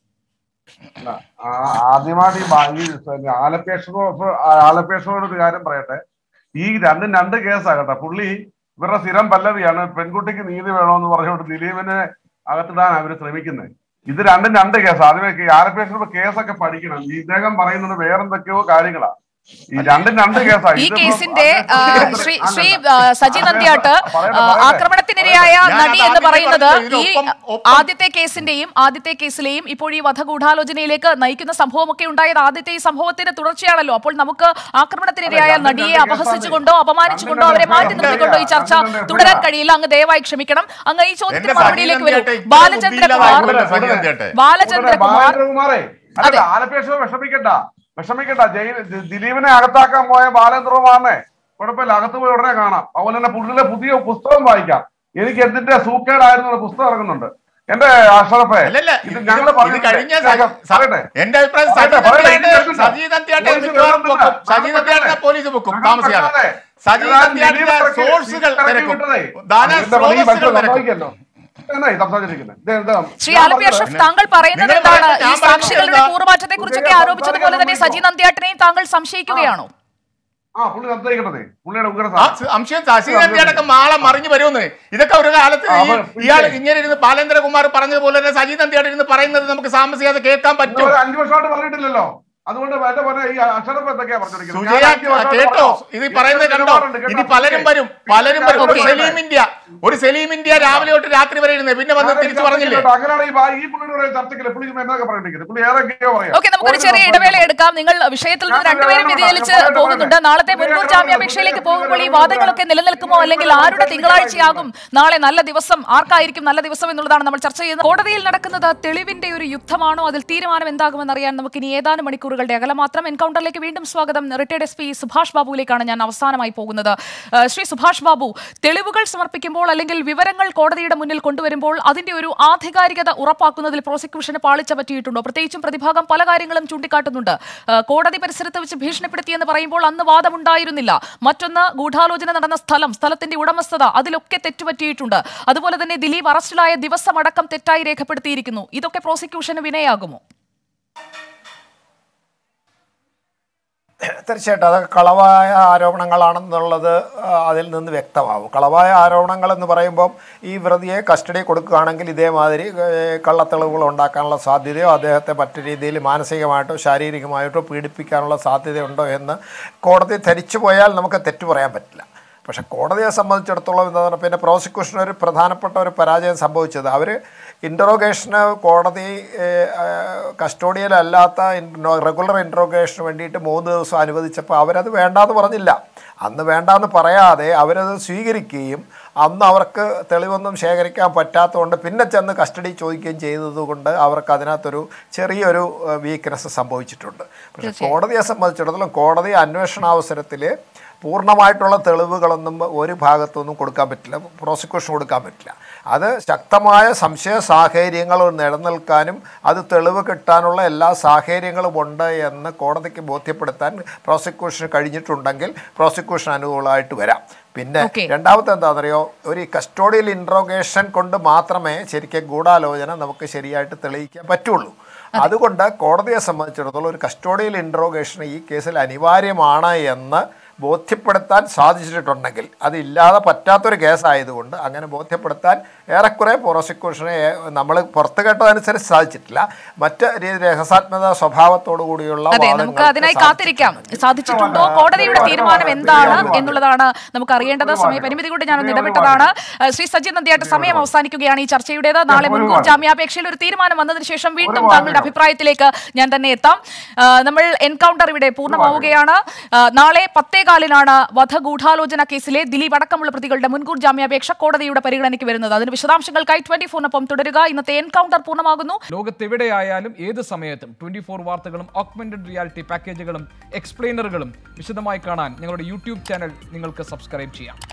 അല്ല, ആ- ആദ്യമായിട്ട് ഈ ബാ- ഈ പിന്നെ ആലപ്പേഷനോട് ആലപ്പേഷനോട് ഒരു കാര്യം പറയട്ടെ ഈ രണ്ടും രണ്ട് കേസാകട്ടെ പുള്ളി ഇവരുടെ സ്ഥിരം പല്ലവിയാണ് പെൺകുട്ടിക്ക് നീതി വേണമെന്ന് പറഞ്ഞുകൊണ്ട് ദിലീപിനെ അകത്തിടാൻ അവർ ശ്രമിക്കുന്നത് ഇത് രണ്ടും രണ്ട് കേസ് ആദ്യമേ ഈ ആലപ്പേഷനോട് കേസൊക്കെ പഠിക്കണം ഈ ഇദ്ദേഹം പറയുന്നത് വേറെന്തൊക്കെയോ കാര്യങ്ങളാ ഈ രണ്ടും രണ്ട് കേസാ ഈ ഇതിപ്പോ കേസിന്റെ ആ, അദ്ദേഹത്തിന് ശ്രീ അല്ലല്ല. ശ്രീ ആ, സജി നന്ദിയാട്ട് പറയട്ടെ, ആ, പറയട്ടെ. ആക്രമണത്തിനിരയായ ഞാൻ നടി അത് എന്ന് ആദ്യമേ പറയുന്നത് പറഞ്ഞത് ഈ ഇതിനൊപ്പം- ഒപ്പം- ആദ്യത്തെ കേസിന്റെയും ആദ്യത്തെ കേസിലെയും ഇപ്പോൾ ഈ വധഗൂഢാലോചനയിലേക്ക് നയിക്കുന്ന സംഭവമൊക്കെ ഉണ്ടായത് ആദ്യത്തെ ഈ സംഭവത്തിന്റെ തുടർച്ചയാണല്ലോ അപ്പോൾ നമുക്ക് ആക്രമണത്തിനിരയായ അല്ല, രണ്ടും നടിയെ രണ്ട് കേസാണ്. അപഹസിച്ചുകൊണ്ടോ അപമാനിച്ചുകൊണ്ടോ രണ്ടും അവരെ രണ്ട് മാറ്റി കേസാണ്. നിർത്തിക്കൊണ്ടോ ഈ ചർച്ച രണ്ടും രണ്ട് തുടരാൻ കേസാണ്. കഴിയില്ല അങ്ങ് ദയവായി ക്ഷമിക്കണം അങ്ങ് ഈ ചോദ്യത്തിന് എന്റെ മറുപടിയിലേക്ക് വരൂ സജീവൻ ചേട്ടാ, ബാലചന്ദ്രകുമാർ ഇത്രയും സജീവൻ ചേട്ടാ. ബാലചന്ദ്രകുമാർ ബാലചന്ദ്രകുമാറേ അതെ. അല്ല ആലപ്പേഷ വിഷമിക്കണ്ട വിഷമിക്കണ്ട ജയിൽ ദി- ദിലീപിനെ അകത്താക്കാൻ പോയ ബാലചന്ദ്രകുമാറിനെ കുഴപ്പമില്ല അകത്ത് പോയി ഉടനെ കാണാം അതുപോലെ തന്നെ പുള്ളിയുടെ പുതിയ പുസ്തകം വായിക്കാം എനിക്ക് എന്തിന്റെ സൂക്കേടായിരുന്നു എന്ന പുസ്തകം ഇറങ്ങുന്നുണ്ട് എന്റെ അഷറഫെ അല്ലല്ല ഇത് ഇത് ഞങ്ങൾ ഇത് കഴിഞ്ഞ സ- സ- പറയട്ടെ എന്റെ അഭിപ്രായം പറയട്ടെ, പറയട്ടെ, ഇത് സജീവൻ കേൾക്കണ്ട. സജീവൻ പോലീസ് മിക്കവാറും കേൾക്കണ്ട. പൊക്കും സജീവൻ നടക്കട്ടെ. പോലീസ് പൊക്കും നടക്കട്ടെ. താമസിയാതെ സജീവൻ ഞാൻ ദിലീപ് ഇറക്കി- സോഴ്സുകൾ ഇറക്കി തിരക്കും വിട്ടതേ. ധന ഇതിന്റെ പണി ഈ സ്രോതസ്സുകൾ മനുഷ്യൻ തിരക്കും സമ്മതിക്കല്ലോ. എന്നായി സംസാരിച്ചിരിക്കുന്നത്? ഇത് എന്താ? ശ്രീ ഞാൻ ആലപ്പി പറഞ്ഞത് അഷ്റഫ് താങ്കൾ പറയുന്നത് നിങ്ങൾ എന്താണ് പറയുന്നത് ഈ ഞാൻ സാക്ഷികളുടെ പറയുന്നത് കൂറുമാറ്റത്തെ കുറിച്ചൊക്കെ ഉദയ ആരോപിച്ചതുപോലെ തന്നെ സജി നന്ദിയാട്ടിനെയും താങ്കൾ സംശയിക്കുകയാണോ ആ പുള്ളി സംസാരിക്കട്ടെ പുള്ളിയുടെ ഉഗ്ര ആ സ- അംശം ശശിനന്ദിയടക്കം മാളെ മറിഞ്ഞു വരുമെന്ന് ഇതൊക്കെ ഒരു കാലത്ത് ആ, ഈ- അപ്പോൾ ഇയാൾ പിന്നെ- ഇങ്ങനെ ഇരുന്ന് ബാലേന്ദ്രകുമാർ പറഞ്ഞതുപോലെ തന്നെ സജി നന്ദിയാട് ഇരുന്ന് പറയുന്നത് നമുക്ക് താമസിയാതെ കേൾക്കാൻ പറ്റും ഒരു അഞ്ചു വർഷമായിട്ട് പറഞ്ഞിട്ടില്ലല്ലോ അതുകൊണ്ട് എന്റെ പോലെ ഈ അക്ഷരം എന്തൊക്കെയാ പറഞ്ഞിരിക്കുന്നത് സുജയ ഞാൻ അഞ്ച് വർഷമായിട്ട് കേട്ടോ പറഞ്ഞു. ഇത് പറയുന്നത് കണ്ടോ നിലപാടുണ്ട് കേട്ടോ. ഇനി പലരും വരും പലരും വരും ഒരു ഓക്കേ. സലീം ഇന്ത്യ ഒരു സലീം ഇന്ത്യ രാവിലെ തൊട്ട് രാത്രി വരെ ഇരുന്ന് പിന്നെ വന്ന് ഞാൻ തിരിച്ചു പറഞ്ഞില്ലേ കേട്ടോ. അങ്ങനെയാണ് ഈ ബാ- ഈ പുള്ളിയുടെ ചർച്ചയ്ക്ക് പുള്ളി എന്നൊക്കെ പറഞ്ഞിരിക്കുന്നത് പുള്ളി ഏതൊക്കെയോ പറയാം ഓക്കെ നമുക്കൊരു ചെറിയ ഇടവേള എടുക്കാം നിങ്ങൾ വിഷയത്തിൽ നിന്ന് രണ്ടുപേരും വ്യതിചലിച്ച് പോകുന്നുണ്ട് നാളത്തെ മുൻകൂർ ജാമ്യാപേക്ഷയിലേക്ക് പോകുമ്പോൾ ഈ വാദങ്ങളൊക്കെ നിലനിൽക്കുമോ അല്ലെങ്കിൽ ആരുടെ തിങ്കളാഴ്ചയാകും നാളെ നല്ല ദിവസം ആർക്കായിരിക്കും നല്ല ദിവസം എന്നുള്ളതാണ് നമ്മൾ ചർച്ച ചെയ്യുന്നത് കോടതിയിൽ നടക്കുന്നത് തെളിവിന്റെ ഒരു യുദ്ധമാണോ അതിൽ തീരുമാനം എന്താകുമെന്ന് അറിയാൻ നമുക്ക് ഇനി ഏതാനും മണിക്കൂറുകൾ മണിക്കൂറുകളുടെ അകലം മാത്രം എൻകൗണ്ടറിലേക്ക് വീണ്ടും സ്വാഗതം റിട്ടയർഡ് എസ് പി സുഭാഷ് ബാബുവിലേക്കാണ് ഞാൻ അവസാനമായി പോകുന്നത് ആ, ശ്രീ സുഭാഷ് ബാബു തെളിവുകൾ സമർപ്പിക്കുമ്പോൾ അല്ലെങ്കിൽ വിവരങ്ങൾ കോടതിയുടെ മുന്നിൽ കൊണ്ടുവരുമ്പോൾ അതിന്റെ ഒരു ആധികാരികത ഉറപ്പാക്കുന്നതിൽ പ്രോസിക്യൂഷന് പാളിച്ച പറ്റിയിട്ടുണ്ടോ പ്രത്യേകിച്ചും പ്രതിഭാഗം പല കാര്യങ്ങളും ചൂണ്ടിക്കാട്ടുന്നുണ്ട് ആ, കോടതി പരിസരത്ത് വെച്ച് ഭീഷണിപ്പെടുത്തിയെന്ന് പറയുമ്പോൾ അന്ന് വാദമുണ്ടായിരുന്നില്ല മറ്റൊന്ന് ഗൂഢാലോചന നടന്ന സ്ഥലം സ്ഥലത്തിന്റെ ഉടമസ്ഥത അതിലൊക്കെ തെറ്റുപറ്റിയിട്ടുണ്ട് അതുപോലെ തന്നെ ദിലീപ് അറസ്റ്റിലായ ദിവസമടക്കം തെറ്റായി രേഖപ്പെടുത്തിയിരിക്കുന്നു ഇതൊക്കെ പ്രോസിക്യൂഷന് വിനയാകുമോ തീർച്ചയായിട്ടും അതൊക്കെ കളവായ ആരോപണങ്ങളാണെന്നുള്ളത് ആ, അതിൽ നിന്ന് വ്യക്തമാവും കളവായ ആരോപണങ്ങൾ എന്ന് പറയുമ്പം ഈ പ്രതിയെ കസ്റ്റഡി കൊടുക്കുകയാണെങ്കിൽ ഇതേമാതിരി ഏ, കള്ളത്തെളിവുകൾ ഉണ്ടാക്കാനുള്ള സാധ്യതയോ അദ്ദേഹത്തെ മറ്റു രീതിയിൽ മാനസികമായിട്ടോ ശാരീരികമായിട്ടോ പീഡിപ്പിക്കാനുള്ള സാധ്യതയുണ്ടോ എന്ന് കോടതി ധരിച്ചു പോയാൽ നമുക്ക് തെറ്റു പറയാൻ പറ്റില്ല പക്ഷേ കോടതിയെ സംബന്ധിച്ചിടത്തോളം എന്താ പറഞ്ഞാൽ പിന്നെ പ്രോസിക്യൂഷന് ഒരു പ്രധാനപ്പെട്ട ഒരു പരാജയം സംഭവിച്ചത് അവർ ഇൻട്രോഗേഷന് കോടതി കസ്റ്റോഡിയലല്ലാത്ത റെഗുലർ ഇൻട്രോഗേഷന് വേണ്ടിയിട്ട് മൂന്ന് ദിവസം അനുവദിച്ചപ്പോൾ അവരത് വേണ്ടാന്ന് പറഞ്ഞില്ല അന്ന് വേണ്ടാന്ന് പറയാതെ അവരത് സ്വീകരിക്കുകയും അന്ന് അവർക്ക് തെളിവൊന്നും ശേഖരിക്കാൻ പറ്റാത്തതുകൊണ്ട് പിന്നെ ചെന്ന് കസ്റ്റഡി ചോദിക്കുകയും ചെയ്തതുകൊണ്ട് അവർക്ക് അതിനകത്തൊരു ചെറിയൊരു വീക്ക്നെസ് സംഭവിച്ചിട്ടുണ്ട് പക്ഷേ കോടതിയെ സംബന്ധിച്ചിടത്തോളം കോടതി അന്വേഷണാവസരത്തിൽ പൂർണ്ണമായിട്ടുള്ള തെളിവുകളൊന്നും ഒരു ഭാഗത്തൊന്നും കൊടുക്കാൻ പറ്റില്ല പ്രോസിക്യൂഷൻ കൊടുക്കാൻ പറ്റില്ല അത് ശക്തമായ സംശയ സാഹചര്യങ്ങൾ നിലനിൽക്കാനും അത് തെളിവ് കിട്ടാനുള്ള എല്ലാ സാഹചര്യങ്ങളും ഉണ്ട് എന്ന് കോടതിക്ക് ബോധ്യപ്പെടുത്താൻ പ്രോസിക്യൂഷന് കഴിഞ്ഞിട്ടുണ്ടെങ്കിൽ പ്രോസിക്യൂഷൻ അനുകൂലമായിട്ട് വരാം പിന്നെ Okay. രണ്ടാമത്തെ എന്താണെന്നറിയോ ഒരു കസ്റ്റോഡിയൽ ഇൻട്രോഗേഷൻ കൊണ്ട് മാത്രമേ ശരിക്കും ഗൂഢാലോചന നമുക്ക് ശരിയായിട്ട് തെളിയിക്കാൻ പറ്റുള്ളൂ അതുകൊണ്ട് കോടതിയെ സംബന്ധിച്ചിടത്തോളം ഒരു കസ്റ്റോഡിയൽ ഇൻട്രോഗേഷൻ ഈ കേസിൽ അനിവാര്യമാണ് എന്ന് ബോധ്യപ്പെടുത്താൻ സാധിച്ചിട്ടുണ്ടെങ്കിൽ അതില്ലാതെ പറ്റാത്തൊരു കേസായതുകൊണ്ട് അങ്ങനെ ബോധ്യപ്പെടുത്താൻ ഏറെക്കുറെ പ്രോസിക്യൂഷനെ നമ്മൾ പുറത്തു കേട്ടതനുസരിച്ച് സാധിച്ചിട്ടില്ല മറ്റ് രീതി രഹസ്യാത്മക സ്വഭാവത്തോടു കൂടിയുള്ള അതെ നമുക്ക് വാദങ്ങൾക്ക് അതിനായി സാധിച്ചിട്ടില്ല. കാത്തിരിക്കാം സാധിച്ചിട്ടുണ്ടോ കോടതിയുടെ തീരുമാനം എന്താണ് എന്നുള്ളതാണ് നമുക്ക് അറിയേണ്ടത് സമയപരിമിതി കൊണ്ട് ഞാൻ ഒന്ന് ഇടപെട്ടതാണ് ഏഹ് ശ്രീ സജിത് നന്ദിയായിട്ട് സമയം അവസാനിക്കുകയാണ് ഈ ചർച്ചയുടേത് നാളെ മുൻകൂർ ജാമ്യാപേക്ഷയിൽ ഒരു തീരുമാനം വന്നതിന് ശേഷം വീണ്ടും താങ്കളുടെ അഭിപ്രായത്തിലേക്ക് ഞാൻ തന്നെ എത്താം ഏഹ് നമ്മൾ എൻകൗണ്ടർ ഇവിടെ പൂർണ്ണമാവുകയാണ് ഏഹ് നാളെ പത്തേകാലിനാണ് വധഗൂഢാലോചന കേസിലെ ദിലീപ് അടക്കമുള്ള പ്രതികളുടെ മുൻകൂർ ജാമ്യാപേക്ഷ കോടതിയുടെ പരിഗണനയ്ക്ക് വരുന്നത് അതിന് വിശദാംശങ്ങൾക്കായി ട്വന്റി ഫോറിനൊപ്പം തുടരുക ഇന്നത്തെ എൻകൗണ്ടർ പൂർണ്ണമാകുന്നു ലോകത്തെവിടെയായാലും ഏത് സമയത്തും ട്വന്റി ഫോർ വാർത്തകളും ഓഗ്മെന്റഡ് റിയാലിറ്റി പാക്കേജുകളും എക്സ്പ്ലെയിനറുകളും വിശദമായി കാണാൻ ഞങ്ങളുടെ യൂട്യൂബ് ചാനൽ നിങ്ങൾക്ക് സബ്സ്ക്രൈബ് ചെയ്യാം